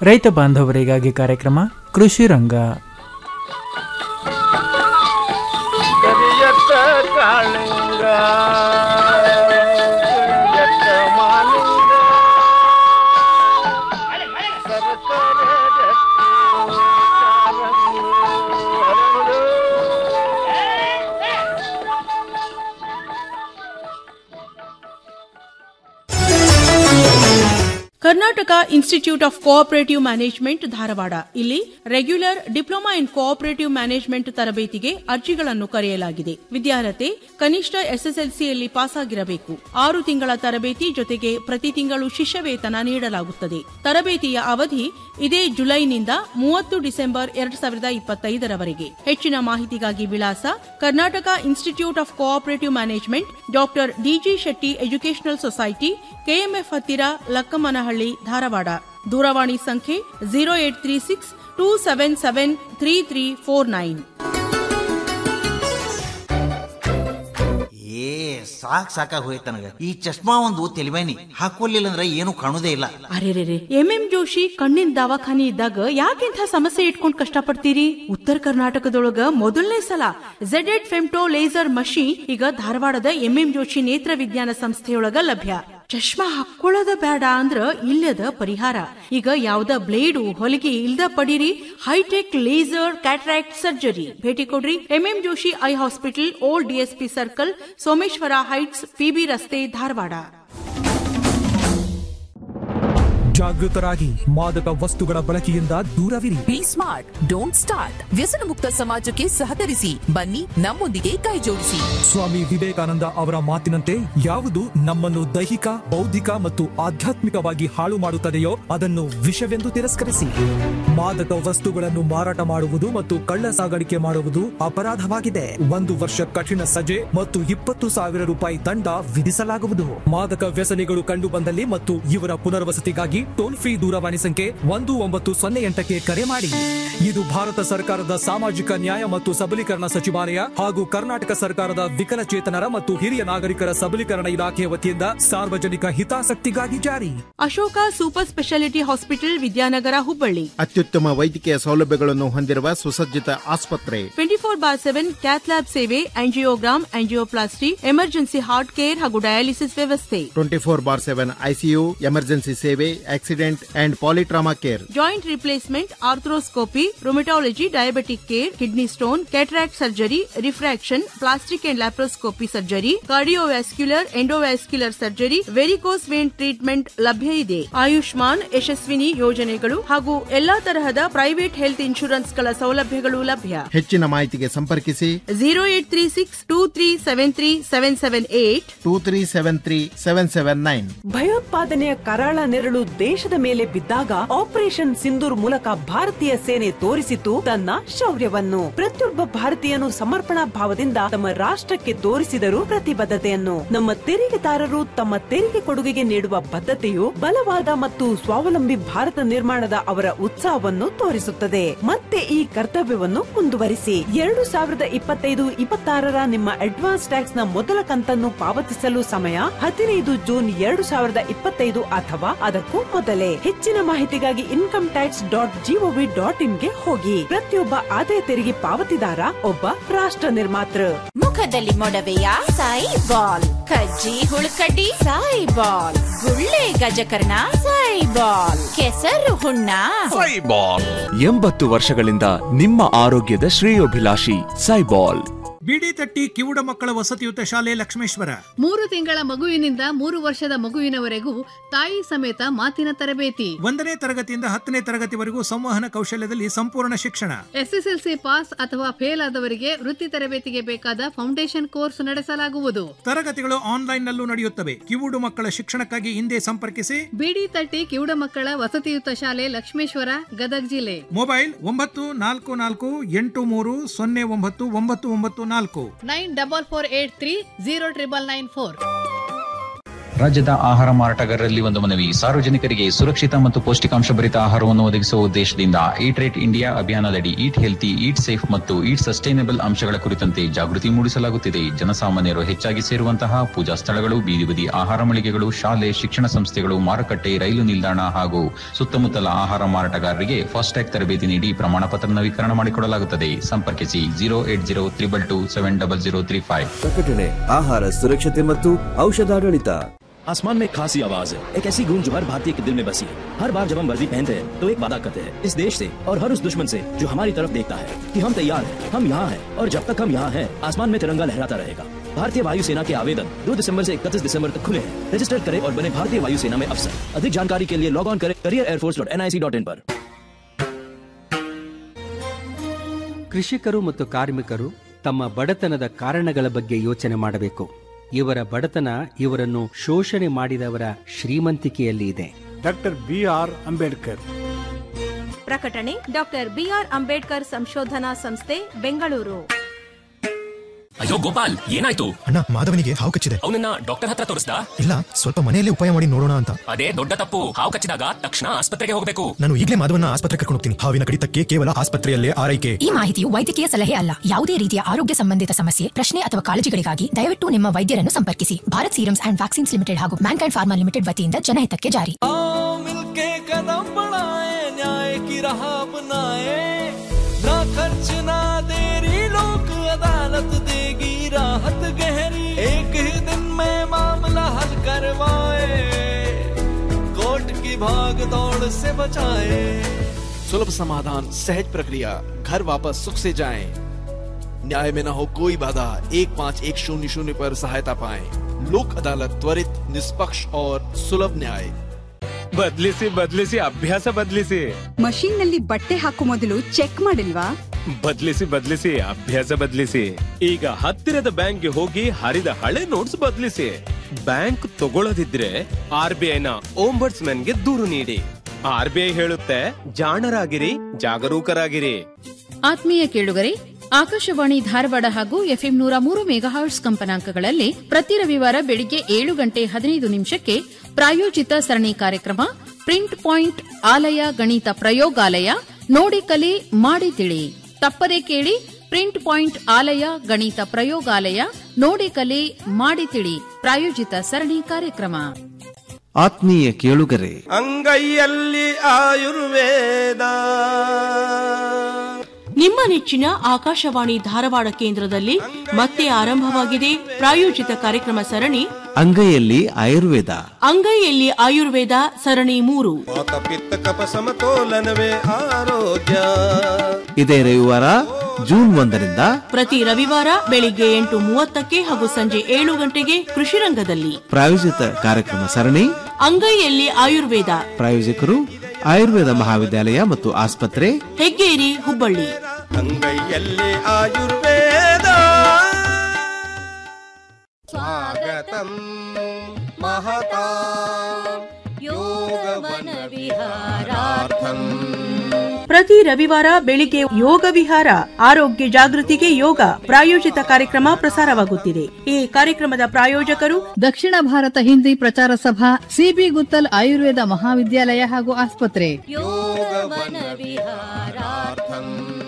ರೈತ ಬಾಂಧವರಿಗಾಗಿ ಕಾರ್ಯಕ್ರಮ ಕೃಷಿ ರಂಗ ಕರಿಯತ್ತ ಕಾಳಿಂಗ ಕರಿಯತ್ತ ಮಾಲಿಂಗ ಸರಸರ ಜಟ್ಟಿ ಕಾರಂಗಿ ಹರಳು. Karnataka institute of cooperative management Dharwad ಇಲ್ಲಿ regular diploma in cooperative management ತರಬೇತಿಗೆ ಅರ್ಜಿಗಳನ್ನು ಕರೆಯಲಾಗಿದೆ ವಿದ್ಯಾರ್ಹತೆ ಕನಿಷ್ಠ ಎಸ್ಎಸ್ಎಲ್ಸಿಯಲ್ಲಿ ಪಾಸ್ ಆಗಿರಬೇಕು ಆರು ತಿಂಗಳ ತರಬೇತಿ ಜೊತೆಗೆ ಪ್ರತಿ ತಿಂಗಳು ಶಿಷ್ಯ ವೇತನ ನೀಡಲಾಗುತ್ತದೆ ತರಬೇತಿಯ ಅವಧಿ ಇದೇ ಜುಲೈನಿಂದ ಮೂವತ್ತು ಡಿಸೆಂಬರ್ ಎರಡ್ ಸಾವಿರದ ಇಪ್ಪತ್ತೈದರವರೆಗೆ ಹೆಚ್ಚಿನ ಮಾಹಿತಿಗಾಗಿ ವಿಳಾಸ Karnataka institute of cooperative management doctor DG Shetty educational society KMF ಹತ್ತಿರ ಲಕ್ಕಮ್ಮನಹಳ್ಳಿ ಧಾರವಾಡ ದೂರವಾಣಿ ಸಂಖ್ಯೆ zero eight three six two seven seven three three four nine ಏ ಸಾಕ್ ಸಾಕಾಗ್ ಹೋಯ್ತು ನನಗ ಈ ಚಶ್ಮಾ ಒಂದು ತೆಲಿವೇನಿ ಹಾಕೊಲ್ಲಿಲ್ಲ ಅಂದ್ರೆ ಏನು ಕಾಣುದೇ ಇಲ್ಲ ಅರೆರೆರೆ ಎಂ ಎಂ ಜೋಶಿ ಕಣ್ಣಿನ ದವಾಖಾನಿ ಇದ್ದಾಗ ಯಾಕಿಂಥ ಸಮಸ್ಯೆ ಇಟ್ಕೊಂಡ್ ಕಷ್ಟಪಡ್ತೀರಿ ಉತ್ತರ ಕರ್ನಾಟಕದೊಳಗ ಮೊದಲನೇ ಸಲ ಝೆಡ್ ಎಡ್ ಫೆಮ್ಟೋ ಲೇಸರ್ ಮಷೀನ್ ಈಗ ಧಾರವಾಡದ ಎಂ ಎಂ ಜೋಶಿ ನೇತ್ರ ವಿಜ್ಞಾನ ಸಂಸ್ಥೆಯೊಳಗ ಲಭ್ಯ ಚಶ್ಮಾ ಹಾಕೊಳ್ಳೋದ ಬೇಡ ಅಂದ್ರ ಇಲ್ಲದ ಪರಿಹಾರ ಈಗ ಯಾವ್ದ ಬ್ಲೇಡು ಹೊಲಿಗೆ ಇಲ್ದ ಪಡೀರಿ ಹೈಟೆಕ್ ಲೇಸರ್ ಕ್ಯಾಟ್ರಾಕ್ಟ್ ಸರ್ಜರಿ ಭೇಟಿ ಕೊಡ್ರಿ MM Joshi eye hospital old DSP circle Someshwara heights PB ರಸ್ತೆ ಧಾರವಾಡ ಜಾಗೃತರಾಗಿ ಮಾದಕ ವಸ್ತುಗಳ ಬಳಕೆಯಿಂದ ದೂರವಿರಿ ಬಿ ಸ್ಮಾರ್ಟ್ ಡೋಂಟ್ ಸ್ಟಾರ್ಟ್ ವ್ಯಸನ ಮುಕ್ತ ಸಮಾಜಕ್ಕೆ ಸಹಕರಿಸಿ ಬನ್ನಿ ನಮ್ಮೊಂದಿಗೆ ಕೈ ಜೋಡಿಸಿ ಸ್ವಾಮಿ ವಿವೇಕಾನಂದ ಅವರ ಮಾತಿನಂತೆ ಯಾವುದು ನಮ್ಮನ್ನು ದೈಹಿಕ ಬೌದ್ಧಿಕ ಮತ್ತು ಆಧ್ಯಾತ್ಮಿಕವಾಗಿ ಹಾಳು ಮಾಡುತ್ತದೆಯೋ ಅದನ್ನು ವಿಷವೆಂದು ತಿರಸ್ಕರಿಸಿ ಮಾದಕ ವಸ್ತುಗಳನ್ನು ಮಾರಾಟ ಮಾಡುವುದು ಮತ್ತು ಕಳ್ಳ ಸಾಗಾಣಿಕೆ ಮಾಡುವುದು ಅಪರಾಧವಾಗಿದೆ ಒಂದು ವರ್ಷ ಕಠಿಣ ಸಜೆ ಮತ್ತು ಇಪ್ಪತ್ತು ಸಾವಿರ ರೂಪಾಯಿ ದಂಡ ವಿಧಿಸಲಾಗುವುದು ಮಾದಕ ವ್ಯಸನಿಗಳು ಕಂಡು ಬಂದಲ್ಲಿ ಮತ್ತು ಇವರ ಪುನರ್ವಸತಿಗಾಗಿ ಟೋಲ್ ಫ್ರೀ ದೂರವಾಣಿ ಸಂಖ್ಯೆ ಒಂದು ಒಂಬತ್ತು ಸೊನ್ನೆ ಎಂಟಕ್ಕೆ ಕರೆ ಮಾಡಿ ಇದು ಭಾರತ ಸರ್ಕಾರದ ಸಾಮಾಜಿಕ ನ್ಯಾಯ ಮತ್ತು ಸಬಲೀಕರಣ ಸಚಿವಾಲಯ ಹಾಗೂ ಕರ್ನಾಟಕ ಸರ್ಕಾರದ ವಿಕಲಚೇತನರ ಮತ್ತು ಹಿರಿಯ ನಾಗರಿಕರ ಸಬಲೀಕರಣ ಇಲಾಖೆಯ ವತಿಯಿಂದ ಸಾರ್ವಜನಿಕ ಹಿತಾಸಕ್ತಿಗಾಗಿ ಜಾರಿ Ashoka super speciality hospital Vidyanagar Hubballi ಅತ್ಯುತ್ತಮ ವೈದ್ಯಕೀಯ ಸೌಲಭ್ಯಗಳನ್ನು ಹೊಂದಿರುವ ಸುಸಜ್ಜಿತ ಆಸ್ಪತ್ರೆ twenty four by seven cath lab ಸೇವೆ angiogram angioplasty emergency heart care ಹಾಗೂ ಡಯಾಲಿಸಿಸ್ ವ್ಯವಸ್ಥೆ twenty four by seven ICU emergency ಸೇವೆ accident and polytrauma care joint replacement arthroscopy rheumatology diabetic care kidney stone cataract surgery refraction plastic and laparoscopy surgery cardiovascular endovascular surgery varicose vein treatment ಲಭ್ಯ ಇದೆ ಆಯುಷ್ಮಾನ್ ಯಶಸ್ವಿನಿ ಯೋಜನೆಗಳು ಹಾಗೂ ಎಲ್ಲಾ ತರಹದ private health ಇನ್ಶೂರೆನ್ಸ್ಗಳ ಸೌಲಭ್ಯಗಳು ಲಭ್ಯ ಹೆಚ್ಚಿನ ಮಾಹಿತಿಗೆ ಸಂಪರ್ಕಿಸಿ zero eight three six two three seven three seven seven eight two three seven three seven seven nine ಭಯೋತ್ಪಾದನೆಯ ಕರಾಳ ನೆರಳು ದೇಶದ ಮೇಲೆ ಬಿದ್ದಾಗ ಆಪರೇಷನ್ ಸಿಂಧೂರ್ ಮೂಲಕ ಭಾರತೀಯ ಸೇನೆ ತೋರಿಸಿತು ತನ್ನ ಶೌರ್ಯವನ್ನು ಪ್ರತಿಯೊಬ್ಬ ಭಾರತೀಯನು ಸಮರ್ಪಣಾ ಭಾವದಿಂದ ತಮ್ಮ ರಾಷ್ಟ್ರಕ್ಕೆ ತೋರಿಸಿದರು ಪ್ರತಿಬದ್ಧತೆಯನ್ನು ನಮ್ಮ ತೆರಿಗೆದಾರರು ತಮ್ಮ ತೆರಿಗೆ ಕೊಡುಗೆಗೆ ನೀಡುವ ಬದ್ಧತೆಯು ಬಲವಾದ ಮತ್ತು ಸ್ವಾವಲಂಬಿ ಭಾರತ ನಿರ್ಮಾಣದ ಅವರ ಉತ್ಸಾಹವನ್ನು ತೋರಿಸುತ್ತದೆ ಮತ್ತೆ ಈ ಕರ್ತವ್ಯವನ್ನು ಮುಂದುವರಿಸಿ ಎರಡು ಸಾವಿರದ ಇಪ್ಪತ್ತೈದು ಇಪ್ಪತ್ತಾರರ ನಿಮ್ಮ ಅಡ್ವಾನ್ಸ್ ಟ್ಯಾಕ್ಸ್ ನ ಮೊದಲ ಕಂತನ್ನು ಪಾವತಿಸಲು ಸಮಯ ಹದಿನೈದು ಜೂನ್ ಎರಡು ಸಾವಿರದ ಇಪ್ಪತ್ತೈದು ಅಥವಾ ಅದಕ್ಕೂ ಮೊದಲೇ ಹೆಚ್ಚಿನ ಮಾಹಿತಿಗಾಗಿ income tax dot GOV dot ಇನ್ಗೆ ಹೋಗಿ ಪ್ರತಿಯೊಬ್ಬ ಆದಾಯ ತೆರಿಗೆ ಪಾವತಿದಾರ ಒಬ್ಬ ರಾಷ್ಟ್ರ ನಿರ್ಮಾತೃ ಮುಖದಲ್ಲಿ ಮೊಡವೆಯ ಸಾಯಿ ಬಾಲ್ ಕಜ್ಜಿ ಹುಳುಕಡ್ಡಿ ಸಾಯಿ ಬಾಲ್ ಗುಳ್ಳೆ ಗಜಕರ್ಣ ಸಾಯಿ ಬಾಲ್ ಕೆಸರು ಹುಣ್ಣ ಎಂಬತ್ತು ವರ್ಷಗಳಿಂದ ನಿಮ್ಮ ಆರೋಗ್ಯದ ಶ್ರೇಯೋಭಿಲಾಷಿ ಸೈಬಾಲ್ ಬಿಡಿ ತಟ್ಟಿ ಕಿವುಡ ಮಕ್ಕಳ ವಸತಿಯುತ ಶಾಲೆ ಲಕ್ಷ್ಮೇಶ್ವರ ಮೂರು ತಿಂಗಳ ಮಗುವಿನಿಂದ ಮೂರು ವರ್ಷದ ಮಗುವಿನವರೆಗೂ ತಾಯಿ ಸಮೇತ ಮಾತಿನ ತರಬೇತಿ ಒಂದನೇ ತರಗತಿಯಿಂದ ಹತ್ತನೇ ತರಗತಿವರೆಗೂ ಸಂವಹನ ಕೌಶಲ್ಯದಲ್ಲಿ ಸಂಪೂರ್ಣ ಶಿಕ್ಷಣ ಎಸ್ಎಸ್ಎಲ್ಸಿ ಪಾಸ್ ಅಥವಾ ಫೇಲ್ ಆದವರಿಗೆ ವೃತ್ತಿ ತರಬೇತಿಗೆ ಬೇಕಾದ ಫೌಂಡೇಶನ್ ಕೋರ್ಸ್ ನಡೆಸಲಾಗುವುದು ತರಗತಿಗಳು ಆನ್ಲೈನ್ ನಲ್ಲೂ ನಡೆಯುತ್ತವೆ ಕಿವುಡು ಮಕ್ಕಳ ಶಿಕ್ಷಣಕ್ಕಾಗಿ ಹಿಂದೆ ಸಂಪರ್ಕಿಸಿ ಬಿಡಿ ತಟ್ಟಿ ಕಿವುಡ ಮಕ್ಕಳ ವಸತಿಯುತ ಶಾಲೆ ಲಕ್ಷ್ಮೇಶ್ವರ ಗದಗ್ ಜಿಲ್ಲೆ ಮೊಬೈಲ್ ಒಂಬತ್ತು ನಾಲ್ಕು ನಾಲ್ಕು ಎಂಟು ಮೂರು ಸೊನ್ನೆ ಒಂಬತ್ತು ಒಂಬತ್ತು ಒಂಬತ್ತು ನಾಲ್ಕು nine double four eight three zero triple nine four ರಾಜ್ಯದ ಆಹಾರ ಮಾರಾಟಗಾರರಲ್ಲಿ ಒಂದು ಮನವಿ ಸಾರ್ವಜನಿಕರಿಗೆ ಸುರಕ್ಷಿತ ಮತ್ತು ಪೌಷ್ಟಿಕಾಂಶ ಭರಿತ ಆಹಾರವನ್ನು ಒದಗಿಸುವ ಉದ್ದೇಶದಿಂದ ಈಟ್ ರೇಟ್ ಇಂಡಿಯಾ ಅಭಿಯಾನದಡಿ ಈಟ್ ಹೆಲ್ತಿ ಈಟ್ ಸೇಫ್ ಮತ್ತು ಈಟ್ ಸಸ್ಟೈನಬಲ್ ಅಂಶಗಳ ಕುರಿತಂತೆ ಜಾಗೃತಿ ಮೂಡಿಸಲಾಗುತ್ತಿದೆ ಜನಸಾಮಾನ್ಯರು ಹೆಚ್ಚಾಗಿ ಸೇರುವಂತಹ ಪೂಜಾ ಸ್ಥಳಗಳು ಬೀದಿ ಬದಿ ಆಹಾರ ಮಳಿಗೆಗಳು ಶಾಲೆ ಶಿಕ್ಷಣ ಸಂಸ್ಥೆಗಳು ಮಾರುಕಟ್ಟೆ ರೈಲು ನಿಲ್ದಾಣ ಹಾಗೂ ಸುತ್ತಮುತ್ತಲ ಆಹಾರ ಮಾರಾಟಗಾರರಿಗೆ ಫಾಸ್ಟ್ಯಾಗ್ ತರಬೇತಿ ನೀಡಿ ಪ್ರಮಾಣ ಪತ್ರ ನವೀಕರಣ ಮಾಡಿಕೊಡಲಾಗುತ್ತದೆ ಸಂಪರ್ಕಿಸಿ zero eight zero triple two seven double zero three five ಪ್ರಕಟಣೆ ಆಹಾರ ಸುರಕ್ಷತೆ ಮತ್ತು ಔಷಧಾಡಳಿತ आसमान में खासी आवाज है एक ऐसी गूंज जो हर भारतीय के दिल में बसी है हर बार जब हम वर्दी पहनते हैं तो एक वादा करते हैं इस देश से और हर उस दुश्मन से जो हमारी तरफ देखता है कि हम तैयार हैं हम यहाँ हैं और जब तक हम यहाँ हैं आसमान में तिरंगा लहराता रहेगा भारतीय वायुसेना के आवेदन 2 दिसंबर से 31 दिसंबर तक खुले हैं रजिस्टर करें और बने भारतीय वायुसेना में अफसर अधिक जानकारी के लिए लॉग ऑन करें career air force dot N I C dot in पर ಕೃಷಿಕರು ಮತ್ತು ಕಾರ್ಮಿಕರು ತಮ್ಮ ಬಡತನದ ಕಾರಣಗಳ ಬಗ್ಗೆ ಯೋಚನೆ ಮಾಡಬೇಕು ಇವರ ಬಡತನ ಇವರನ್ನು ಶೋಷಣೆ ಮಾಡಿದವರ ಶ್ರೀಮಂತಿಕೆಯಲ್ಲಿ ಇದೆ ಡಾಕ್ಟರ್ ಬಿ ಆರ್ ಅಂಬೇಡ್ಕರ್ ಪ್ರಕಟಣೆ ಡಾಕ್ಟರ್ ಬಿಆರ್ ಅಂಬೇಡ್ಕರ್ ಸಂಶೋಧನಾ ಸಂಸ್ಥೆ ಬೆಂಗಳೂರು ಅಯ್ಯೋ ಗೋಪಾಲ್ ಏನಾಯ್ತು ಅಣ್ಣ ಮಾಧವನಿಗೆ ಹಾವು ಕಚ್ಚಿದೆ ಅವನನ್ನ ಡಾಕ್ಟರ್ ಹತ್ರ ತೋರಿಸ್ದ ಇಲ್ಲ ಸ್ವಲ್ಪ ಮನೆಯಲ್ಲೇ ಉಪಾಯ ಮಾಡಿ ನೋಡೋಣ ಅಂತ ಅದೇ ದೊಡ್ಡ ತಪ್ಪು ಹಾವು ಕಚ್ಚಿದಾಗ ತಕ್ಷಣ ಆಸ್ಪತ್ರೆಗೆ ಹೋಗಬೇಕು ನಾನು ಈಗಲೇ ಮಾಧವನ ಆಸ್ಪತ್ರೆ ಕರ್ಕೊಂಡು ಹೋಗ್ತೀನಿ ಹಾವಿನ ಕಡಿತಕ್ಕೆ ಕೇವಲ ಆಸ್ಪತ್ರೆಯಲ್ಲೇ ಆರೈಕೆ ಈ ಮಾಹಿತಿಯು ವೈದ್ಯಕೀಯ ಸಲಹೆ ಅಲ್ಲ ಯಾವುದೇ ರೀತಿಯ ಆರೋಗ್ಯ ಸಂಬಂಧಿತ ಸಮಸ್ಯೆ ಪ್ರಶ್ನೆ ಅಥವಾ ಕಾಳಜಿಗಳಿಗಾಗಿ ದಯವಿಟ್ಟು ನಿಮ್ಮ ವೈದ್ಯರನ್ನು ಸಂಪರ್ಕಿಸಿ Bharat serums and vaccines limited ಹಾಗೂ ಮ್ಯಾನ್ಕೈಂಡ್ ಫಾರ್ಮಾ ಲಿಮಿಟೆಡ್ ವತಿಯಿಂದ ಜನಹಿತಕ್ಕೆ ಜಾರಿ मिलके कदम बढ़ाए न्याय की राह अपनाए ना खर्च ना देरी लोक अदालत देगी राहत गहरी एक ही दिन में मामला हल करवाए कोर्ट की भाग दौड़ से बचाए सुलभ समाधान सहज प्रक्रिया घर वापस सुख से जाएं। न्याय में न हो कोई बाधा एक पाँच एक शून्य शून्य पर सहायता पाएं। लोक अदालत त्वरित निष्पक्ष और सुलभ न्याय ಬದ್ಲಿಸಿ ಬದ್ಲಿಸಿ ಅಭ್ಯಾಸ ಬದ್ಲಿಸಿ ಮಷೀನ್ ನಲ್ಲಿ ಬಟ್ಟೆ ಹಾಕೋ ಮೊದಲು ಚೆಕ್ ಮಾಡಿಲ್ವಾ ಬದ್ಲಿಸಿ ಬದ್ಲಿಸಿ ಅಭ್ಯಾಸ ಬದ್ಲಿಸಿ ಈಗ ಹತ್ತಿರದ ಬ್ಯಾಂಕ್ಗೆ ಹೋಗಿ ಹರಿದ ಹಳೆ ನೋಟ್ಸ್ ಬದ್ಲಿಸಿ ಬ್ಯಾಂಕ್ ತಗೊಳ್ಳದಿದ್ರೆ ಆರ್ ಬಿ ಐನ ಓಂಬರ್ಟ್ಸ್ ಗೆ ದೂರು ನೀಡಿ ಆರ್ ಬಿ ಐ ಹೇಳುತ್ತೆ ಜಾಣರಾಗಿರಿ ಜಾಗರೂಕರಾಗಿರಿ ಆತ್ಮೀಯ ಕೇಳುಗರೆ ಆಕಾಶವಾಣಿ ಧಾರವಾಡ ಹಾಗೂ ಎಫ್ಎಂ ನೂರ ಮೂರು ಮೆಗಾಹರ್ಟ್ಸ್ ಕಂಪನಾಂಕಗಳಲ್ಲಿ ಪ್ರತಿ ರವಿವಾರ ಬೆಳಿಗ್ಗೆ ಏಳು ಗಂಟೆ ಹದಿನೈದು ನಿಮಿಷಕ್ಕೆ ಪ್ರಾಯೋಜಿತ ಸರಣಿ ಕಾರ್ಯಕ್ರಮ ಪ್ರಿಂಟ್ ಪಾಯಿಂಟ್ ಆಲಯ ಗಣಿತ ಪ್ರಯೋಗಾಲಯ ನೋಡಿ ಕಲಿ ಮಾಡಿ ತಿಳಿ ತಪ್ಪದೆ ಕೇಳಿ ಪ್ರಿಂಟ್ ಪಾಯಿಂಟ್ ಆಲಯ ಗಣಿತ ಪ್ರಯೋಗಾಲಯ ನೋಡಿ ಕಲಿ ಮಾಡಿ ತಿಳಿ ಪ್ರಾಯೋಜಿತ ಸರಣಿ ಕಾರ್ಯಕ್ರಮ ಆತ್ಮೀಯ ಕೇಳುಗರೆ ಅಂಗೈಯಲ್ಲಿ ಆಯುರ್ವೇದ ನಿಮ್ಮ ನೆಚ್ಚಿನ ಆಕಾಶವಾಣಿ ಧಾರವಾಡ ಕೇಂದ್ರದಲ್ಲಿ ಮತ್ತೆ ಆರಂಭವಾಗಿದೆ ಪ್ರಾಯೋಜಿತ ಕಾರ್ಯಕ್ರಮ ಸರಣಿ ಅಂಗೈಯಲ್ಲಿ ಆಯುರ್ವೇದ ಅಂಗೈಯಲ್ಲಿ ಆಯುರ್ವೇದ ಸರಣಿ ಮೂರು ವಾತ ಪಿತ್ತ ಕಪ ಸಮತೋಲನವೇ ಆರೋಗ್ಯ ಇದೇ ರವಿವಾರ ಜೂನ್ ಒಂದರಿಂದ ಪ್ರತಿ ರವಿವಾರ ಬೆಳಿಗ್ಗೆ ಎಂಟು ಮೂವತ್ತಕ್ಕೆ ಹಾಗೂ ಸಂಜೆ ಏಳು ಗಂಟೆಗೆ ಕೃಷಿ ರಂಗದಲ್ಲಿ ಪ್ರಾಯೋಜಿತ ಕಾರ್ಯಕ್ರಮ ಸರಣಿ ಅಂಗೈಯಲ್ಲಿ ಆಯುರ್ವೇದ ಪ್ರಾಯೋಜಕರು ಆಯುರ್ವೇದ ಮಹಾವಿದ್ಯಾಲಯ ಮತ್ತು ಆಸ್ಪತ್ರೆ ಹೆಗ್ಗೇರಿ ಹುಬ್ಬಳ್ಳಿ ಅಂಗೈಯಲ್ಲಿ ಆಯುರ್ವೇದ ಸ್ವಾಗತಂ ಮಹತಾ ಯೋಗವನ ವಿಹಾರಾರ್ಥಂ ಪ್ರತಿ ರವಿವಾರ ಬೆಳಿಗ್ಗೆ ಯೋಗ ವಿಹಾರ ಆರೋಗ್ಯ ಜಾಗೃತಿಗೆ ಯೋಗ ಪ್ರಾಯೋಜಿತ ಕಾರ್ಯಕ್ರಮ ಪ್ರಸಾರವಾಗುತ್ತಿದೆ ಈ ಕಾರ್ಯಕ್ರಮದ ಪ್ರಾಯೋಜಕರು ದಕ್ಷಿಣ ಭಾರತ ಹಿಂದಿ ಪ್ರಚಾರ ಸಭಾ ಸಿಬಿ ಗುತ್ತಲ್ ಆಯುರ್ವೇದ ಮಹಾವಿದ್ಯಾಲಯ ಹಾಗೂ ಆಸ್ಪತ್ರೆ ಯೋಗವನ ವಿಹಾರಾರ್ಥಂ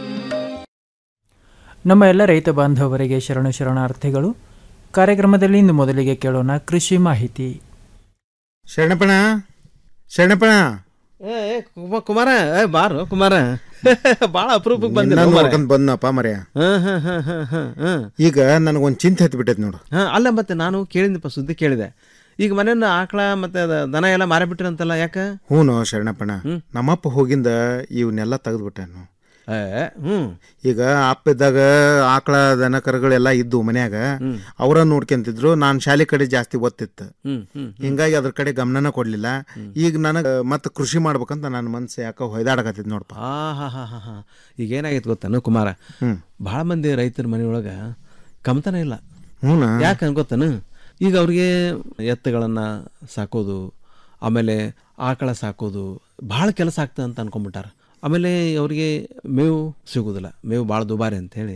ನಮ್ಮ ಎಲ್ಲ ರೈತ ಬಾಂಧವರಿಗೆ ಶರಣು ಶರಣಾರ್ಥಿಗಳು ಕಾರ್ಯಕ್ರಮದಲ್ಲಿ ಇಂದು ಮೊದಲಿಗೆ ಕೇಳೋಣ ಕೃಷಿ ಮಾಹಿತಿ ಶರಣಪ್ಪಣ ಶರಣಪ್ಪಣ ಏ ಏ, ಕುಮ- ಕುಮಾರ ಏ ಬಾರು ಕುಮಾರ ಬಾಳ ಅಪರೂಪಕ್ಕೆ ಬಂದಿಲ್ಲ ನಿನ್ನ ಕುಮಾರ. ನೋಡ್ಕೊಂಡ್ ಬಂದ್ನಪ್ಪ ಮರ್ಯ ಹ, ಹ, ಹ, ಹ, ಹ, ಹ. ಈಗ ನನಗೊಂದ್ ಚಿಂತೆ ಹತ್ತಿ ಬಿಟ್ಟೈತಿ ನೋಡು ಹ, ಅಲ್ಲ ಮತ್ತೆ ನಾನು ಕೇಳಿದ್ನಪ್ಪ ಸುದ್ದಿ ಕೇಳಿದೆ ಈಗ ಮನೆಯನ್ನ ಆಕಳ ಮತ್ತೆ ಅದ ದನ ಎಲ್ಲ ಮಾರಿಬಿಟ್ಟಿರಂತಲ್ಲ ಯಾಕ ಹ್ಞೂ ಶರಣಪ್ಪಣ ನಮ್ಮಪ್ಪ ಹೋಗಿಂದ ಇವನ್ನೆಲ್ಲ ತೆಗೆದ್ಬಿಟ್ಟನು ಹ್ಮ್ ಈಗ ಅಪ್ಪ ಇದ್ದಾಗ ಆಕಳ ದನ ಕರುಗಳೆಲ್ಲ ಇದ್ದು ಮನ್ಯಾಗ ಅವರ ನೋಡ್ಕೊಂತಿದ್ರು ನಾನು ಶಾಲೆ ಕಡೆ ಜಾಸ್ತಿ ಒತ್ತಿತ್ತು ಹ್ಮ್ ಹ್ಮ್ ಹಿಂಗಾಗಿ ಅದ್ರ ಕಡೆ ಗಮನನ ಕೊಡ್ಲಿಲ್ಲ ಈಗ ನನಗ ಮತ್ತೆ ಕೃಷಿ ಮಾಡ್ಬೇಕಂತ ನನ್ನ ಮನ್ಸು ಯಾಕ ಹೊಯ್ದಾಡಕತ್ತಿದ್ ನೋಡಪ್ಪ ಆ ಹಾ ಹಾ ಹಾ ಹಾ ಈಗ ಏನಾಗೈತೆ ಗೊತ್ತಾನು ಕುಮಾರ ಭಾಳ ಮಂದಿ ರೈತರ ಮನೆಯೊಳಗ ಕಮತನ ಇಲ್ಲ ಹ್ಞೂನಾ? ಯಾಕೆ ಗೊತ್ತಾನು ಈಗ ಅವ್ರಿಗೆ ಎತ್ತುಗಳನ್ನ ಸಾಕೋದು ಆಮೇಲೆ ಆಕಳ ಸಾಕೋದು ಭಾಳ ಕೆಲಸ ಆಗ್ತದೆ ಅಂತ ಅನ್ಕೊಂಡ್ಬಿಟ್ಟಾರ ಆಮೇಲೆ ಅವ್ರಿಗೆ ಮೇವು ಸಿಗೋದಿಲ್ಲ ಮೇವು ಭಾಳ ದುಬಾರಿ ಅಂಥೇಳಿ